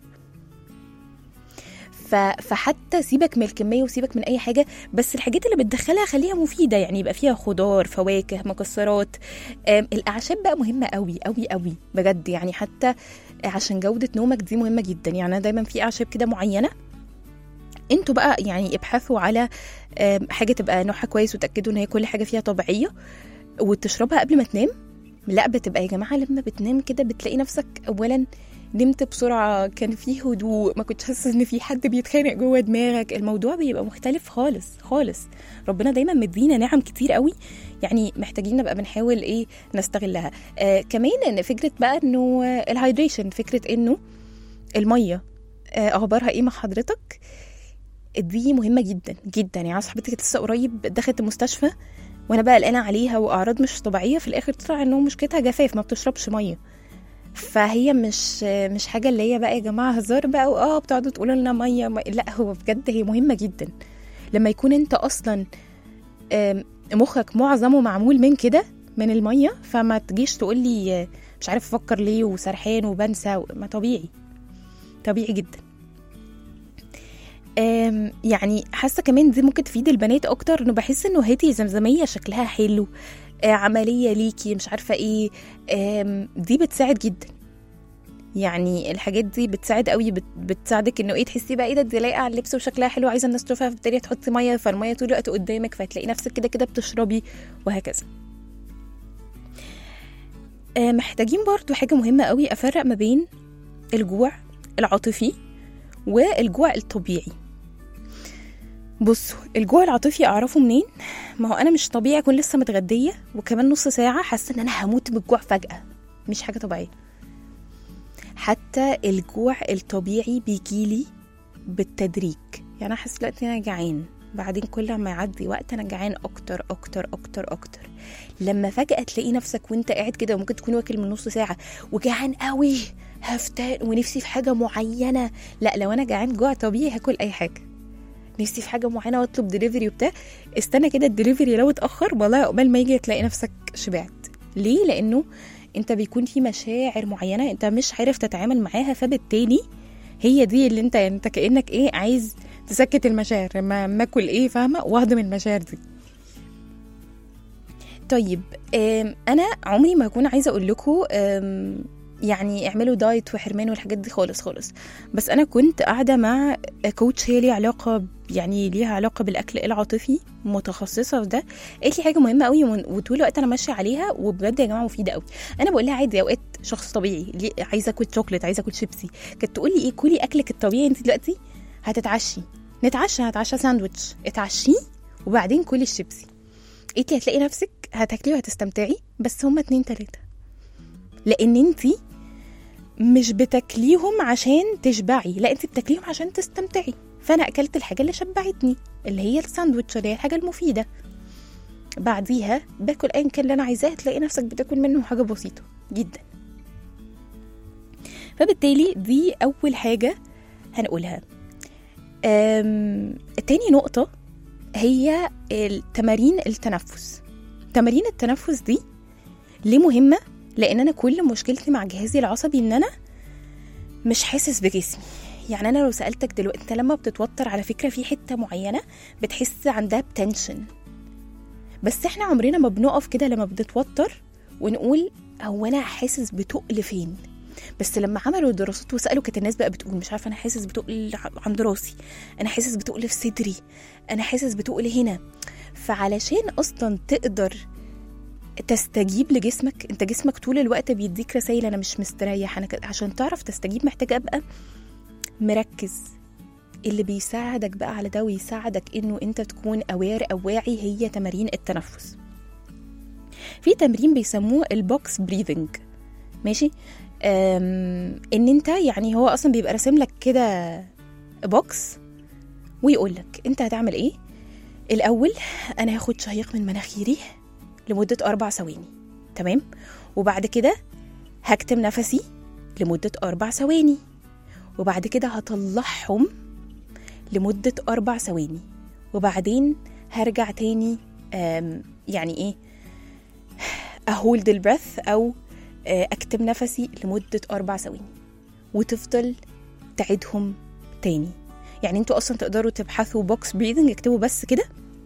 ف- فحتى سيبك من الكميه وسيبك من اي حاجه بس الحاجات اللي بتدخلها خليها مفيده يعني يبقى فيها خضار فواكه مكسرات آم، الاعشاب بقى مهمه قوي قوي قوي بجد يعني حتى عشان جوده نومك دي مهمه جدا يعني انا دايما في اعشاب كده معينه انتوا بقى يعني ابحثوا على آم، حاجه تبقى نوعها كويس وتاكدوا ان هي كل حاجه فيها طبيعيه وتشربها قبل ما تنام لا بتبقى يا جماعه لما بتنام كده بتلاقي نفسك اولا نمت بسرعه كان فيه هدوء ما كنتش حاسس ان في حد بيتخانق جوه دماغك الموضوع بيبقى مختلف خالص خالص ربنا دايما مدينا نعم كتير قوي يعني محتاجين نبقى بنحاول ايه نستغلها آه كمان ان فكره بقى انه آه، الهايدريشن فكره انه الميه آه اخبارها ايه مع حضرتك دي مهمه جدا جدا يعني صاحبتي كانت لسه قريب دخلت المستشفى وانا بقى قلقانه عليها واعراض مش طبيعيه في الاخر طلع انه مشكلتها جفاف ما بتشربش ميه فهي مش مش حاجه اللي هي بقى يا جماعه هزار بقى واه بتقعدوا تقولوا لنا ميه, مية لا هو بجد هي مهمه جدا لما يكون انت اصلا آم، مخك معظمه معمول من كده من الميه فما تجيش تقول لي مش عارف افكر ليه وسرحان وبنسى و- ما طبيعي طبيعي جدا آم، يعني حاسه كمان دي ممكن تفيد البنات اكتر انه بحس انه هاتي زمزميه شكلها حلو آه، عمليه ليكي مش عارفه ايه آم، دي بتساعد جدا يعني الحاجات دي بتساعد قوي بت- بتساعدك انه ايه تحسي بقى ايه ده دي لايقه على اللبس وشكلها حلو عايزه الناس تشوفها فبالتالي تحطي ميه فالميه طول الوقت قدامك فتلاقي نفسك كده كده بتشربي وهكذا آه، محتاجين برضو حاجه مهمه قوي افرق ما بين الجوع العاطفي والجوع الطبيعي بصوا الجوع العاطفي اعرفه منين ما هو انا مش طبيعي اكون لسه متغديه وكمان نص ساعه حاسه ان انا هموت من الجوع فجاه مش حاجه طبيعيه حتى الجوع الطبيعي بيجيلي بالتدريج يعني انا حاسه دلوقتي إن انا جعان بعدين كل ما يعدي وقت انا جعان اكتر اكتر اكتر اكتر لما فجاه تلاقي نفسك وانت قاعد كده وممكن تكون واكل من نص ساعه وجعان قوي هفتان ونفسي في حاجه معينه لا لو انا جعان جوع طبيعي هاكل اي حاجه نفسي في حاجه معينه واطلب دليفري وبتاع استنى كده الدليفري لو اتاخر والله عقبال ما يجي تلاقي نفسك شبعت ليه لانه انت بيكون في مشاعر معينه انت مش عارف تتعامل معاها فبالتالي هي دي اللي انت انت كانك ايه عايز تسكت المشاعر لما ما اكل ايه فاهمه واهضم المشاعر دي طيب آم، انا عمري ما هكون عايزه اقول لكم يعني اعملوا دايت وحرمان والحاجات دي خالص خالص بس انا كنت قاعده مع كوتش هي ليها علاقه ب- يعني ليها علاقه بالاكل العاطفي متخصصه في ده قالت لي حاجه مهمه قوي ومن- وطول الوقت انا ماشيه عليها وبجد يا جماعه مفيده قوي انا بقول لها عادي اوقات شخص طبيعي ليه- عايزه اكل شوكليت عايزه اكل شيبسي كانت تقول لي ايه كلي اكلك الطبيعي انت دلوقتي هتتعشي نتعشى هتعشى ساندوتش اتعشيه وبعدين كلي الشيبسي انت هتلاقي نفسك هتاكلي وهتستمتعي بس هما اتنين تلاته لان انتي مش بتاكليهم عشان تشبعي لا انت بتاكليهم عشان تستمتعي فانا اكلت الحاجه اللي شبعتني اللي هي الساندوتش اللي هي الحاجه المفيده بعديها باكل ايا كان اللي انا عايزاه تلاقي نفسك بتاكل منه حاجه بسيطه جدا فبالتالي دي اول حاجه هنقولها أم... تاني نقطه هي تمارين التنفس تمارين التنفس دي ليه مهمه لان انا كل مشكلتي مع جهازي العصبي ان انا مش حاسس بجسمي يعني انا لو سالتك دلوقتي انت لما بتتوتر على فكره في حته معينه بتحس عندها بتنشن بس احنا عمرنا ما بنقف كده لما بنتوتر ونقول هو انا حاسس بتقل فين بس لما عملوا دراسات وسالوا كانت الناس بقى بتقول مش عارفه انا حاسس بتقل ع- عند راسي انا حاسس بتقل في صدري انا حاسس بتقل هنا فعلشان اصلا تقدر تستجيب لجسمك انت جسمك طول الوقت بيديك رسائل انا مش مستريح انا ك... عشان تعرف تستجيب محتاج ابقى مركز اللي بيساعدك بقى على ده ويساعدك انه انت تكون اوير او واعي هي تمارين التنفس في تمرين بيسموه البوكس بريذنج ماشي أم... ان انت يعني هو اصلا بيبقى راسم لك كده بوكس ويقول لك انت هتعمل ايه الاول انا هاخد شهيق من مناخيري لمدة أربع ثواني تمام وبعد كده هكتم نفسي لمدة أربع ثواني وبعد كده هطلعهم لمدة أربع ثواني وبعدين هرجع تاني آم، يعني إيه أهولد البريث أو آه، أكتم نفسي لمدة أربع ثواني وتفضل تعيدهم تاني يعني انتوا اصلا تقدروا تبحثوا بوكس بريذنج اكتبوا بس كده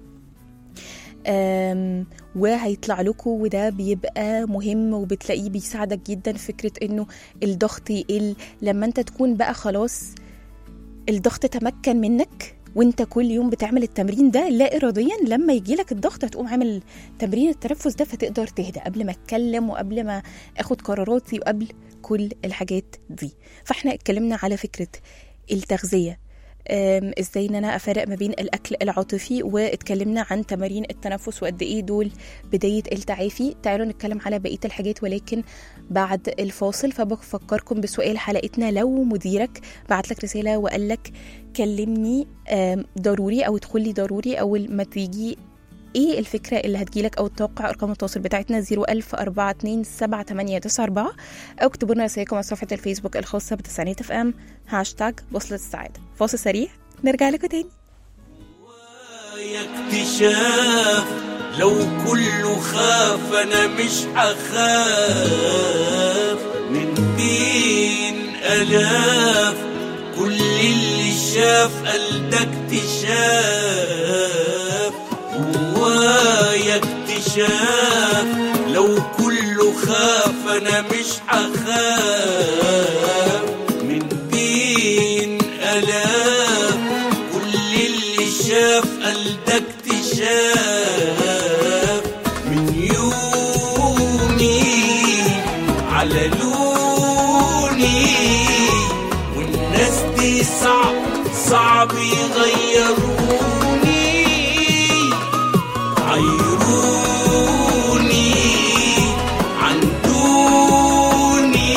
أم، وهيطلع لكم وده بيبقى مهم وبتلاقيه بيساعدك جدا في فكرة انه الضغط يقل لما انت تكون بقى خلاص الضغط تمكن منك وانت كل يوم بتعمل التمرين ده لا اراديا لما يجي لك الضغط هتقوم عامل تمرين التنفس ده فتقدر تهدى قبل ما اتكلم وقبل ما اخد قراراتي وقبل كل الحاجات دي فاحنا اتكلمنا على فكرة التغذية أم، ازاي ان انا افرق ما بين الاكل العاطفي واتكلمنا عن تمارين التنفس وقد ايه دول بدايه التعافي تعالوا نتكلم على بقيه الحاجات ولكن بعد الفاصل فبفكركم بسؤال حلقتنا لو مديرك بعت لك رساله وقال لك كلمني أم، ضروري او ادخلي ضروري اول ما تيجي ايه الفكره اللي هتجيلك او التوقع ارقام التواصل بتاعتنا 010427894 او اكتبوا لنا رسائلكم على صفحه الفيسبوك الخاصه بتسعينات اف ام هاشتاج بوصله السعاده فاصل سريع نرجع لكم تاني يا اكتشاف لو كله خاف انا مش هخاف من بين الاف كل اللي شاف شاف قال ده اكتشاف جوايا اكتشاف لو كله خاف انا مش هخاف من بين الاف كل اللي شاف قال ده اكتشاف من يومي على لوني والناس دي صعب صعب يغيروني عيروني عن دوني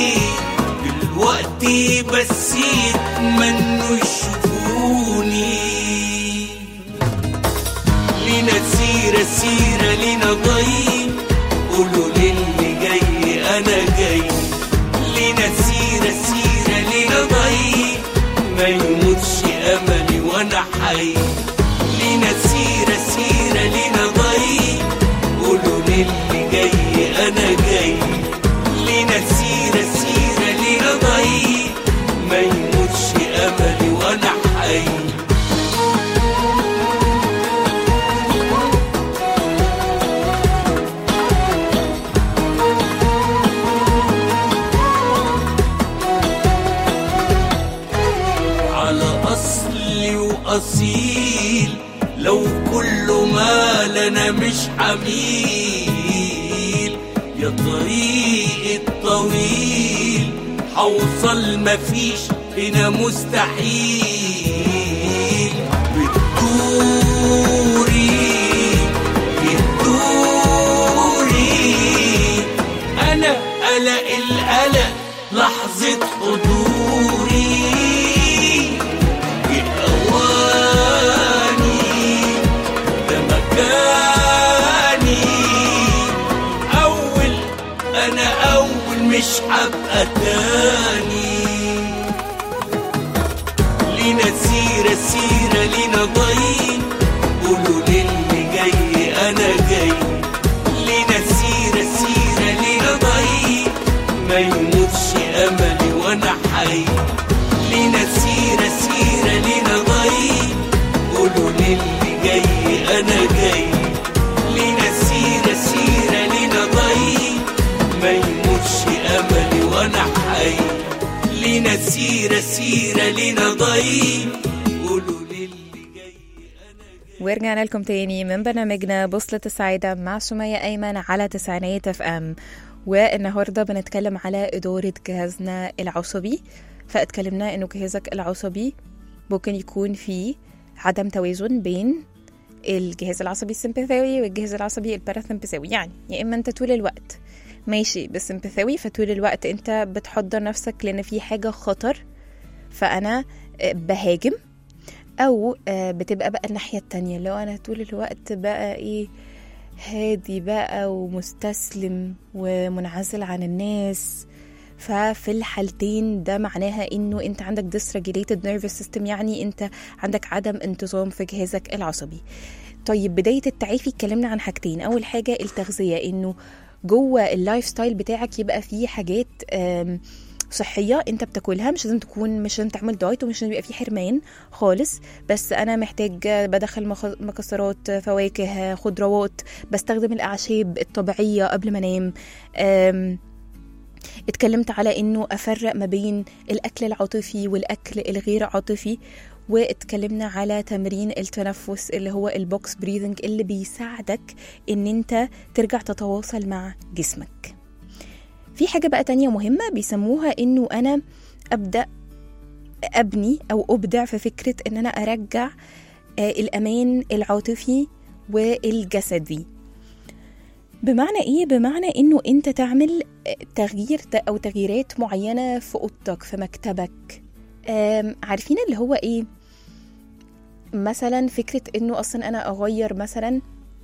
دلوقتي بس يتمنوا يشوفوني لينا سيرة سيرة لينا ضي قولوا للي جاي أنا جاي لينا سيرة سيرة لينا ضي ما يموتش أملي وأنا حي لينا سيرة سيرة لينا ضي قولوا للي جاي أنا جاي لينا سيرة سيرة لينا ضي ما يموتش أملي وأنا حي على أصلي وأصيل لو كل ما لنا مش حميل يا طريق الطويل حوصل مفيش هنا مستحيل بتدوري بتدوري أنا قلق القلق لحظة حضوري بأواني ده مكاني أول أنا أول مش هبقى تاني لينا سيرة سيرة لينا ضي قولوا للي جاي أنا جاي لينا سيرة سيرة لينا ضي ما يموتش أملي وأنا حي لينا سيرة سيرة لينا ضي قولوا للي جاي أنا جاي لينا سيرة سيرة لينا ضي ما يموتش أملي وأنا حي لينا سيرة سيرة لينا ضي قولوا للي جاي أنا جاي ورجعنا لكم تاني من برنامجنا بوصلة السعادة مع سمية أيمن على تسعينية اف ام والنهاردة بنتكلم على إدارة جهازنا العصبي فاتكلمنا إنه جهازك العصبي ممكن يكون فيه عدم توازن بين الجهاز العصبي السمباثاوي والجهاز العصبي الباراسمباثاوي يعني يا إما أنت طول الوقت ماشي بالسمباثاوي فطول الوقت أنت بتحضر نفسك لأن في حاجة خطر فأنا آه، بهاجم او آه، بتبقى بقى الناحيه التانية لو انا طول الوقت بقى ايه هادي بقى ومستسلم ومنعزل عن الناس ففي الحالتين ده معناها انه انت عندك dysregulated nervous system يعني انت عندك عدم انتظام في جهازك العصبي طيب بداية التعافي اتكلمنا عن حاجتين أول حاجة التغذية إنه جوه اللايف ستايل بتاعك يبقى فيه حاجات آم، صحيه انت بتاكلها مش لازم تكون مش لازم تعمل دايت ومش لازم يبقى فيه حرمان خالص بس انا محتاج بدخل مخ- مكسرات فواكه خضروات بستخدم الاعشاب الطبيعيه قبل ما انام أم، اتكلمت على انه افرق ما بين الاكل العاطفي والاكل الغير عاطفي واتكلمنا على تمرين التنفس اللي هو البوكس بريذنج اللي بيساعدك ان انت ترجع تتواصل مع جسمك في حاجة بقى تانية مهمة بيسموها انه انا ابدأ ابني او ابدع في فكرة ان انا ارجع آه، الامان العاطفي والجسدي بمعنى ايه بمعنى انه انت تعمل آه، تغيير ت- او تغييرات معينة في اوضتك في مكتبك آم، عارفين اللي هو ايه مثلا فكرة انه اصلا انا اغير مثلا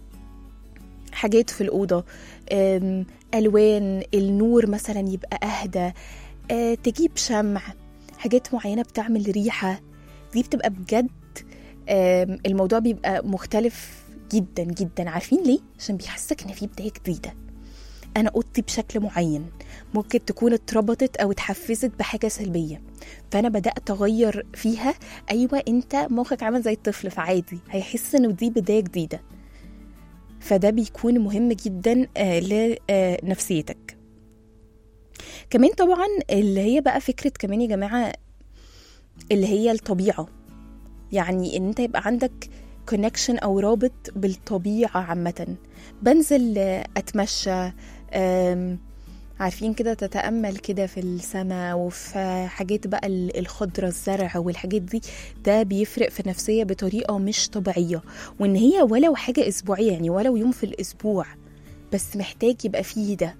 حاجات في الأوضة أم، ألوان النور مثلا يبقى أهدى أه، تجيب شمع حاجات معينة بتعمل ريحة دي بتبقى بجد أم، الموضوع بيبقى مختلف جدا جدا عارفين ليه؟ عشان بيحسسك ان في بداية جديدة انا اوضتي بشكل معين ممكن تكون اتربطت او اتحفزت بحاجه سلبيه فانا بدات اغير فيها ايوه انت مخك عامل زي الطفل فعادي هيحس انه دي بدايه جديده فده بيكون مهم جدا آه، لنفسيتك كمان طبعا اللي هي بقى فكره كمان يا جماعه اللي هي الطبيعه يعني ان انت يبقى عندك كونكشن او رابط بالطبيعه عامه بنزل آه، اتمشى آم، عارفين كده تتامل كده في السماء وفي حاجات بقى ال- الخضره الزرع والحاجات دي ده بيفرق في النفسيه بطريقه مش طبيعيه وان هي ولو حاجه اسبوعيه يعني ولو يوم في الاسبوع بس محتاج يبقى فيه ده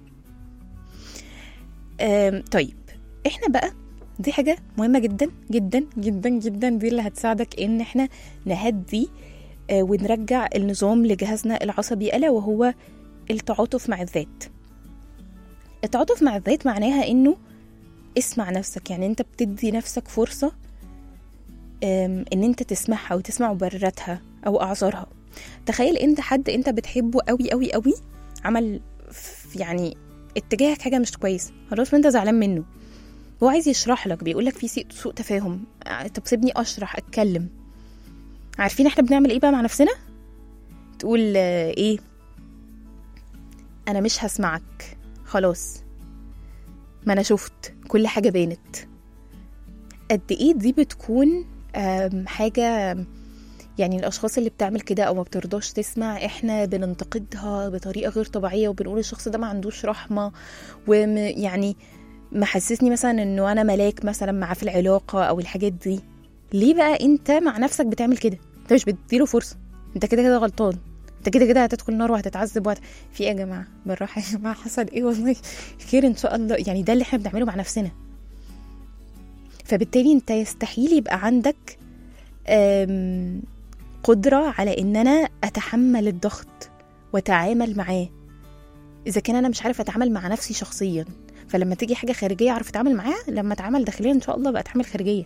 آم، طيب احنا بقى دي حاجة مهمة جدا جدا جدا جدا دي اللي هتساعدك ان احنا نهدي آه، ونرجع النظام لجهازنا العصبي ألا وهو التعاطف مع الذات التعاطف مع الذات معناها انه اسمع نفسك يعني انت بتدي نفسك فرصة آم، ان انت تسمعها وتسمع مبرراتها او اعذارها تخيل انت حد انت بتحبه قوي قوي قوي عمل في- يعني اتجاهك حاجة مش كويس خلاص انت زعلان منه هو عايز يشرح لك بيقول لك في سوء- سوء تفاهم آه، طب سيبني اشرح اتكلم عارفين احنا بنعمل ايه بقى مع نفسنا تقول آه، ايه انا مش هسمعك خلاص ما انا شفت كل حاجه بانت قد ايه دي بتكون آم، حاجه يعني الاشخاص اللي بتعمل كده او ما بترضاش تسمع احنا بننتقدها بطريقه غير طبيعيه وبنقول الشخص ده ما عندوش رحمه ويعني محسسني مثلا انه انا ملاك مثلا معاه في العلاقه او الحاجات دي ليه بقى انت مع نفسك بتعمل كده انت مش بتديله فرصه انت كده كده غلطان انت كده كده هتدخل النار وهتتعذب وهت... في ايه يا جماعه بالراحه يا جماعه حصل ايه والله خير ان شاء الله يعني ده اللي احنا بنعمله مع نفسنا فبالتالي انت يستحيل يبقى عندك أم، قدره على ان انا اتحمل الضغط واتعامل معاه اذا كان انا مش عارف اتعامل مع نفسي شخصيا فلما تيجي حاجه خارجيه اعرف اتعامل معاها لما اتعامل داخليا ان شاء الله بقى اتعامل خارجيا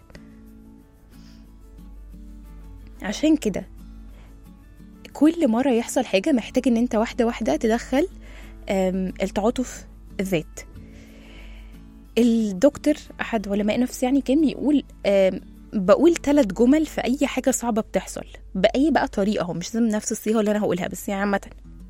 عشان كده كل مرة يحصل حاجة محتاج ان انت واحدة واحدة تدخل آم، التعاطف الذات الدكتور احد علماء نفس يعني كان بيقول آم، بقول ثلاث جمل في اي حاجة صعبة بتحصل باي بقى طريقة هو مش لازم نفس الصيغة اللي انا هقولها بس يعني عامة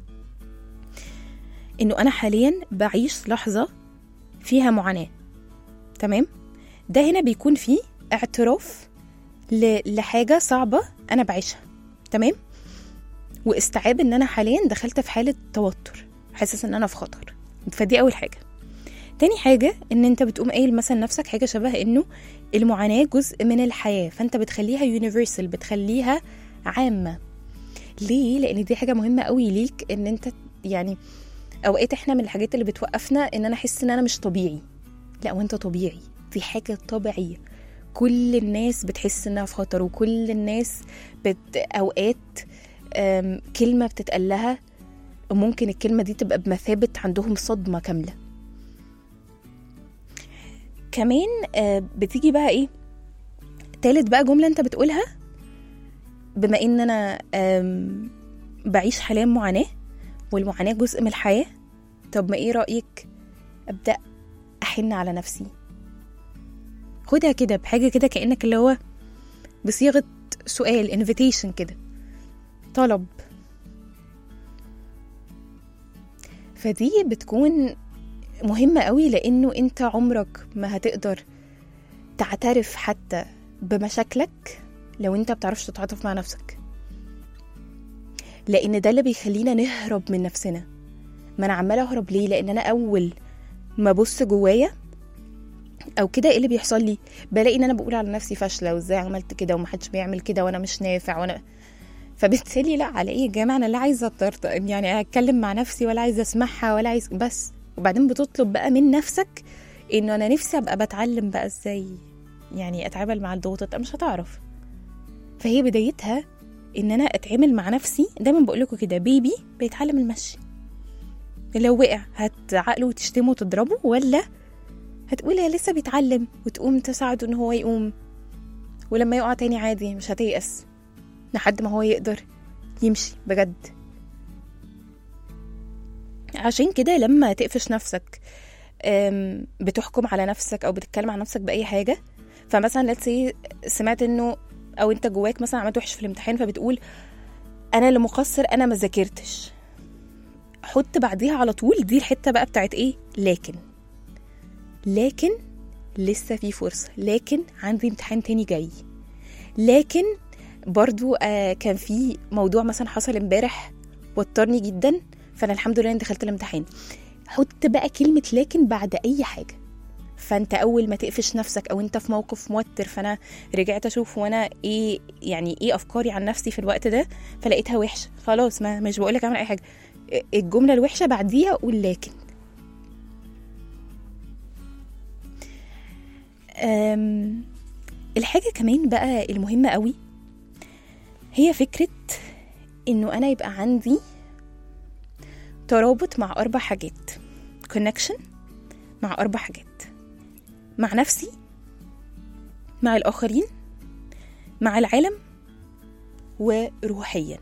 انه انا حاليا بعيش لحظة فيها معاناة تمام ده هنا بيكون فيه اعتراف ل- لحاجة صعبة أنا بعيشها تمام واستيعاب إن أنا حاليا دخلت في حالة توتر حاسس إن أنا في خطر فدي أول حاجة تاني حاجة إن أنت بتقوم قايل مثلا نفسك حاجة شبه إنه المعاناة جزء من الحياة فأنت بتخليها يونيفرسال بتخليها عامة ليه؟ لأن دي حاجة مهمة قوي ليك إن أنت يعني أوقات إحنا من الحاجات اللي بتوقفنا إن أنا أحس إن أنا مش طبيعي لا وأنت طبيعي دي حاجة طبيعية كل الناس بتحس انها في خطر وكل الناس بت... اوقات أم، كلمه بتتقال لها ممكن الكلمه دي تبقى بمثابه عندهم صدمه كامله كمان آه، بتيجي بقى ايه تالت بقى جمله انت بتقولها بما ان انا أم، بعيش حاليا معاناه والمعاناه جزء من الحياه طب ما ايه رايك ابدا احن على نفسي خدها كده بحاجه كده كانك اللي هو بصيغه سؤال انفيتيشن كده طلب فدي بتكون مهمة قوي لأنه أنت عمرك ما هتقدر تعترف حتى بمشاكلك لو أنت بتعرفش تتعاطف مع نفسك لأن ده اللي بيخلينا نهرب من نفسنا ما أنا عمالة أهرب ليه لأن أنا أول ما أبص جوايا او كده ايه اللي بيحصل لي بلاقي ان انا بقول على نفسي فاشله وازاي عملت كده ومحدش بيعمل كده وانا مش نافع وانا فبالتالي لا على ايه يا جماعه انا لا عايزه أطرط- يعني اتكلم مع نفسي ولا عايزه اسمعها ولا عايز بس وبعدين بتطلب بقى من نفسك انه انا نفسي ابقى بتعلم بقى ازاي يعني اتعامل مع الضغوطات مش هتعرف فهي بدايتها ان انا اتعامل مع نفسي دايما بقول لكم كده بيبي بيتعلم المشي لو وقع هتعقله وتشتمه وتضربه ولا هتقول يا لسه بيتعلم وتقوم تساعده ان هو يقوم ولما يقع تاني عادي مش هتيأس لحد ما هو يقدر يمشي بجد عشان كده لما تقفش نفسك أم، بتحكم على نفسك او بتتكلم عن نفسك باي حاجه فمثلا let's say سمعت انه او انت جواك مثلا عملت وحش في الامتحان فبتقول انا اللي مقصر انا ما ذاكرتش حط بعديها على طول دي الحته بقى بتاعت ايه لكن لكن لسه في فرصه لكن عندي امتحان تاني جاي لكن برضو آه كان في موضوع مثلا حصل امبارح وترني جدا فانا الحمد لله إني دخلت الامتحان حط بقى كلمه لكن بعد اي حاجه فانت اول ما تقفش نفسك او انت في موقف موتر فانا رجعت اشوف وانا ايه يعني ايه افكاري عن نفسي في الوقت ده فلقيتها وحشه خلاص ما مش بقولك اعمل اي حاجه الجمله الوحشه بعديها قول لكن أم، الحاجه كمان بقى المهمه قوي هي فكره انه انا يبقى عندي ترابط مع اربع حاجات connection مع اربع حاجات مع نفسي مع الآخرين مع العالم وروحيا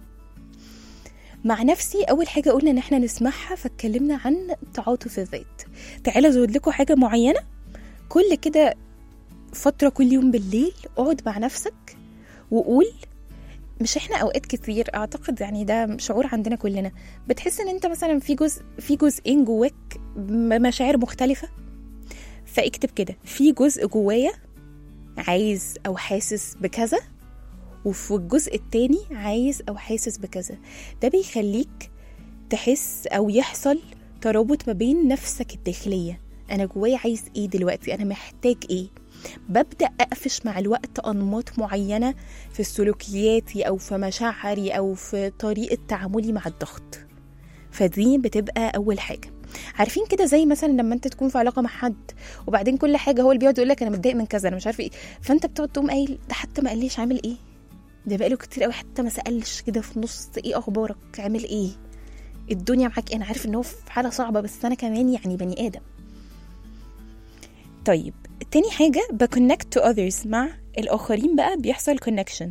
مع نفسي أول حاجة قلنا إن إحنا نسمعها فاتكلمنا عن تعاطف الذات تعالى أزود لكم حاجة معينة كل كده فترة كل يوم بالليل اقعد مع نفسك وقول مش احنا اوقات كتير اعتقد يعني ده شعور عندنا كلنا بتحس ان انت مثلا في جزء في جزئين جواك مشاعر مختلفه فاكتب كده في جزء جوايا عايز او حاسس بكذا وفي الجزء التاني عايز او حاسس بكذا ده بيخليك تحس او يحصل ترابط ما بين نفسك الداخليه انا جوايا عايز ايه دلوقتي انا محتاج ايه ببدا اقفش مع الوقت انماط معينه في سلوكياتي او في مشاعري او في طريقه تعاملي مع الضغط فدي بتبقى اول حاجه عارفين كده زي مثلا لما انت تكون في علاقه مع حد وبعدين كل حاجه هو اللي بيقعد يقول لك انا متضايق من كذا انا مش عارف ايه فانت بتقعد تقوم قايل ده حتى ما قاليش عامل ايه ده بقاله كتير قوي حتى ما سالش كده في نص ايه اخبارك عامل ايه الدنيا معاك إيه؟ انا عارف ان هو في حاله صعبه بس انا كمان يعني بني ادم طيب تاني حاجة بكونكت to others مع الآخرين بقى بيحصل connection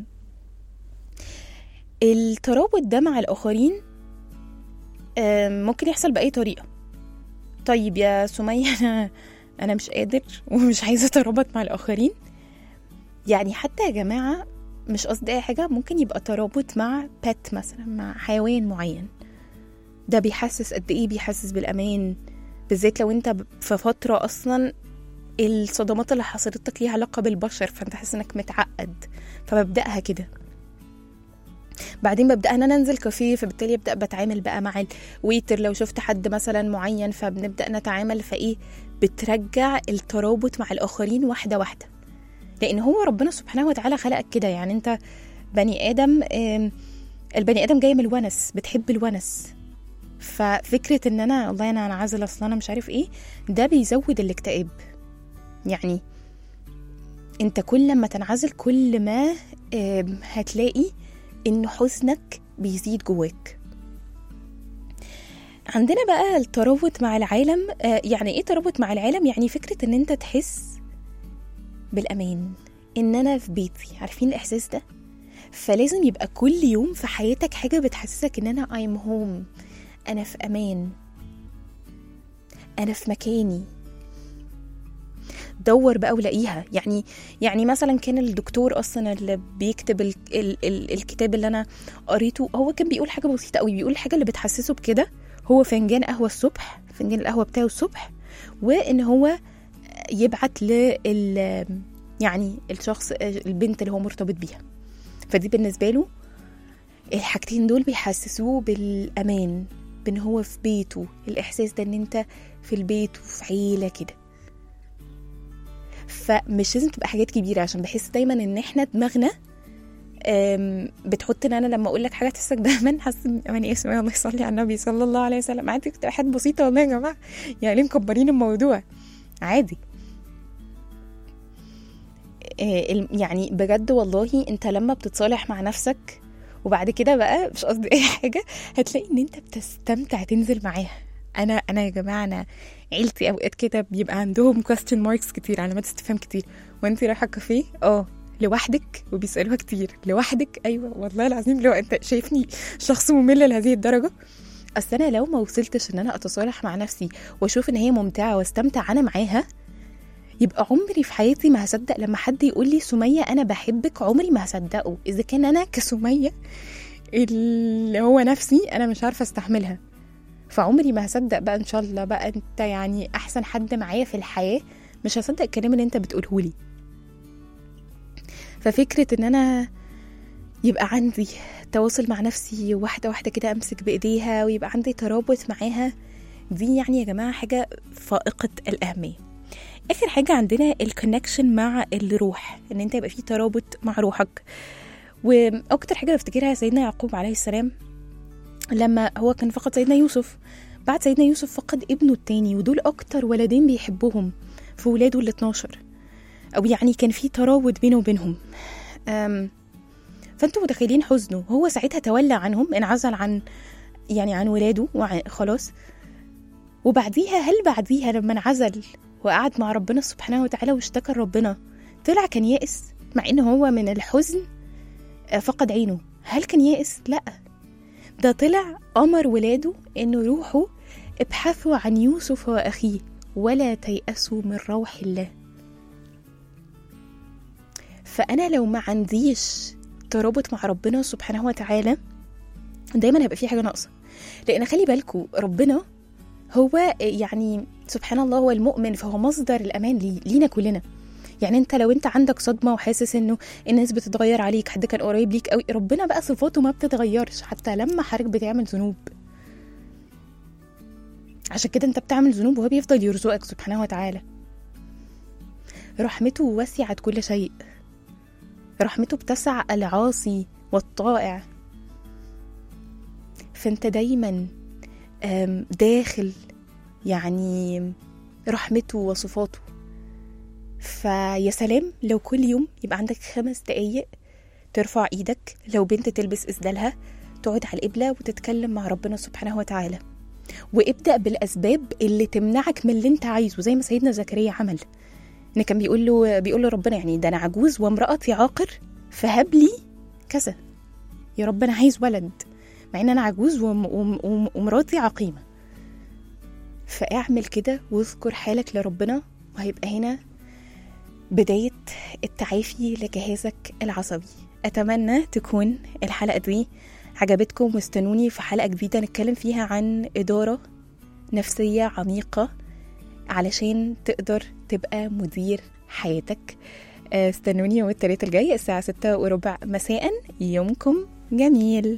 الترابط ده مع الآخرين آم، ممكن يحصل بأي طريقة طيب يا سمية أنا أنا مش قادر ومش عايزة أترابط مع الآخرين يعني حتى يا جماعة مش قصدي أي حاجة ممكن يبقى ترابط مع بات مثلا مع حيوان معين ده بيحسس قد إيه بيحسس بالأمان بالذات لو انت في فترة أصلا الصدمات اللي حصلت لك ليها علاقة بالبشر فانت حاسس انك متعقد فببدأها كده بعدين ببدأ ان انا انزل كافيه فبالتالي ابدأ بتعامل بقى مع الويتر لو شفت حد مثلا معين فبنبدأ نتعامل فايه بترجع الترابط مع الآخرين واحدة واحدة لأن هو ربنا سبحانه وتعالى خلقك كده يعني انت بني آدم آم، البني آدم جاي من الونس بتحب الونس ففكرة ان انا والله انا انا عازل اصلا انا مش عارف ايه ده بيزود الاكتئاب يعني انت كل ما تنعزل كل ما آم، هتلاقي ان حزنك بيزيد جواك عندنا بقى الترابط مع العالم آه، يعني ايه ترابط مع العالم يعني فكرة ان انت تحس بالامان ان انا في بيتي عارفين الاحساس ده فلازم يبقى كل يوم في حياتك حاجة بتحسسك ان انا I'm home انا في امان انا في مكاني دور بقى ولاقيها يعني يعني مثلا كان الدكتور اصلا اللي بيكتب ال ال ال الكتاب اللي انا قريته هو كان بيقول حاجه بسيطه قوي بيقول الحاجه اللي بتحسسه بكده هو فنجان قهوه الصبح فنجان القهوه بتاعه الصبح وان هو يبعت لل يعني الشخص البنت اللي هو مرتبط بيها فدي بالنسبه له الحاجتين دول بيحسسوه بالامان بان هو في بيته الاحساس ده ان انت في البيت وفي عيله كده فمش لازم تبقى حاجات كبيره عشان بحس دايما ان احنا دماغنا أم، بتحط ان انا لما اقول لك حاجه تحسك دايما حاسس ان امان اسمي الله يصلي على النبي صلى الله عليه وسلم عادي بتبقى حاجات بسيطه والله يا جماعه يعني ليه مكبرين الموضوع عادي آه، الم- يعني بجد والله انت لما بتتصالح مع نفسك وبعد كده بقى مش قصدي اي حاجه هتلاقي ان انت بتستمتع تنزل معاها انا انا يا جماعه انا عيلتي اوقات كده بيبقى عندهم question marks كتير علامات استفهام كتير وانت رايحه كافيه اه لوحدك وبيسالوها كتير لوحدك ايوه والله العظيم لو انت شايفني شخص ممل لهذه الدرجه اصل انا لو ما وصلتش ان انا اتصالح مع نفسي واشوف ان هي ممتعه واستمتع انا معاها يبقى عمري في حياتي ما هصدق لما حد يقول لي سميه انا بحبك عمري ما هصدقه اذا كان انا كسميه اللي هو نفسي انا مش عارفه استحملها فعمري ما هصدق بقى ان شاء الله بقى انت يعني احسن حد معايا في الحياه مش هصدق الكلام اللي انت بتقوله لي ففكره ان انا يبقى عندي تواصل مع نفسي واحده واحده كده امسك بايديها ويبقى عندي ترابط معاها دي يعني يا جماعه حاجه فائقه الاهميه اخر حاجه عندنا الكونكشن مع الروح ان انت يبقى في ترابط مع روحك واكتر حاجه بفتكرها سيدنا يعقوب عليه السلام لما هو كان فقد سيدنا يوسف بعد سيدنا يوسف فقد ابنه التاني ودول اكتر ولدين بيحبهم في ولاده ال 12 او يعني كان في ترابط بينه وبينهم أم فانتوا متخيلين حزنه هو ساعتها تولى عنهم انعزل عن يعني عن ولاده وع- خلاص وبعديها هل بعديها لما انعزل وقعد مع ربنا سبحانه وتعالى واشتكى ربنا طلع كان يائس مع ان هو من الحزن آه، فقد عينه هل كان يائس لا ده طلع امر ولاده انه روحوا ابحثوا عن يوسف واخيه ولا تيأسوا من روح الله فانا لو ما عنديش ترابط مع ربنا سبحانه وتعالى دايما هيبقى في حاجه ناقصه لان خلي بالكوا ربنا هو يعني سبحان الله هو المؤمن فهو مصدر الامان لي لينا كلنا يعني انت لو انت عندك صدمه وحاسس انه الناس بتتغير عليك حد كان قريب ليك قوي ربنا بقى صفاته ما بتتغيرش حتى لما حضرتك بتعمل ذنوب عشان كده انت بتعمل ذنوب وهو بيفضل يرزقك سبحانه وتعالى رحمته وسعت كل شيء رحمته بتسع العاصي والطائع فانت دايما آم، داخل يعني رحمته وصفاته فيا سلام لو كل يوم يبقى عندك خمس دقايق ترفع ايدك لو بنت تلبس اسدالها تقعد على القبلة وتتكلم مع ربنا سبحانه وتعالى وابدأ بالأسباب اللي تمنعك من اللي انت عايزه زي ما سيدنا زكريا عمل ان كان بيقول له بيقول له ربنا يعني ده انا عجوز وامرأتي عاقر فهب لي كذا يا رب انا عايز ولد مع ان انا عجوز وم- وم- وم- ومراتي عقيمه فاعمل كده واذكر حالك لربنا وهيبقى هنا بداية التعافي لجهازك العصبي أتمنى تكون الحلقة دي عجبتكم واستنوني في حلقة جديدة نتكلم فيها عن إدارة نفسية عميقة علشان تقدر تبقى مدير حياتك آه، استنوني يوم التلاتة الجاي الساعة ستة وربع مساء يومكم جميل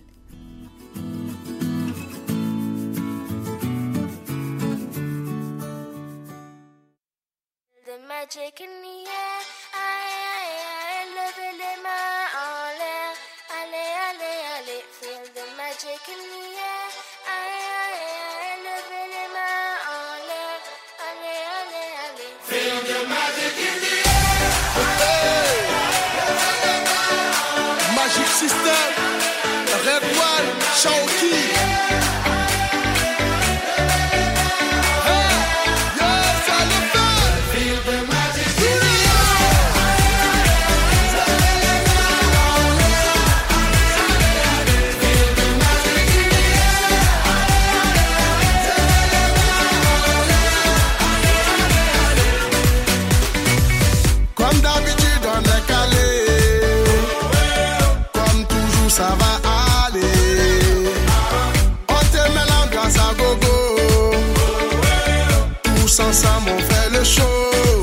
The magic in the air, aye, aye, aye, love it in my all air. Ale, ale, ale, feel the magic in the air, aye, aye, aye, love it in my all air. Ale, ale, ale, feel the magic in the Magic System, Red One, Shaoki. Comme d'habitude, on est calé. Comme toujours, ça va aller. On te met l'ambiance à gogo. Tous ensemble, on fait le show.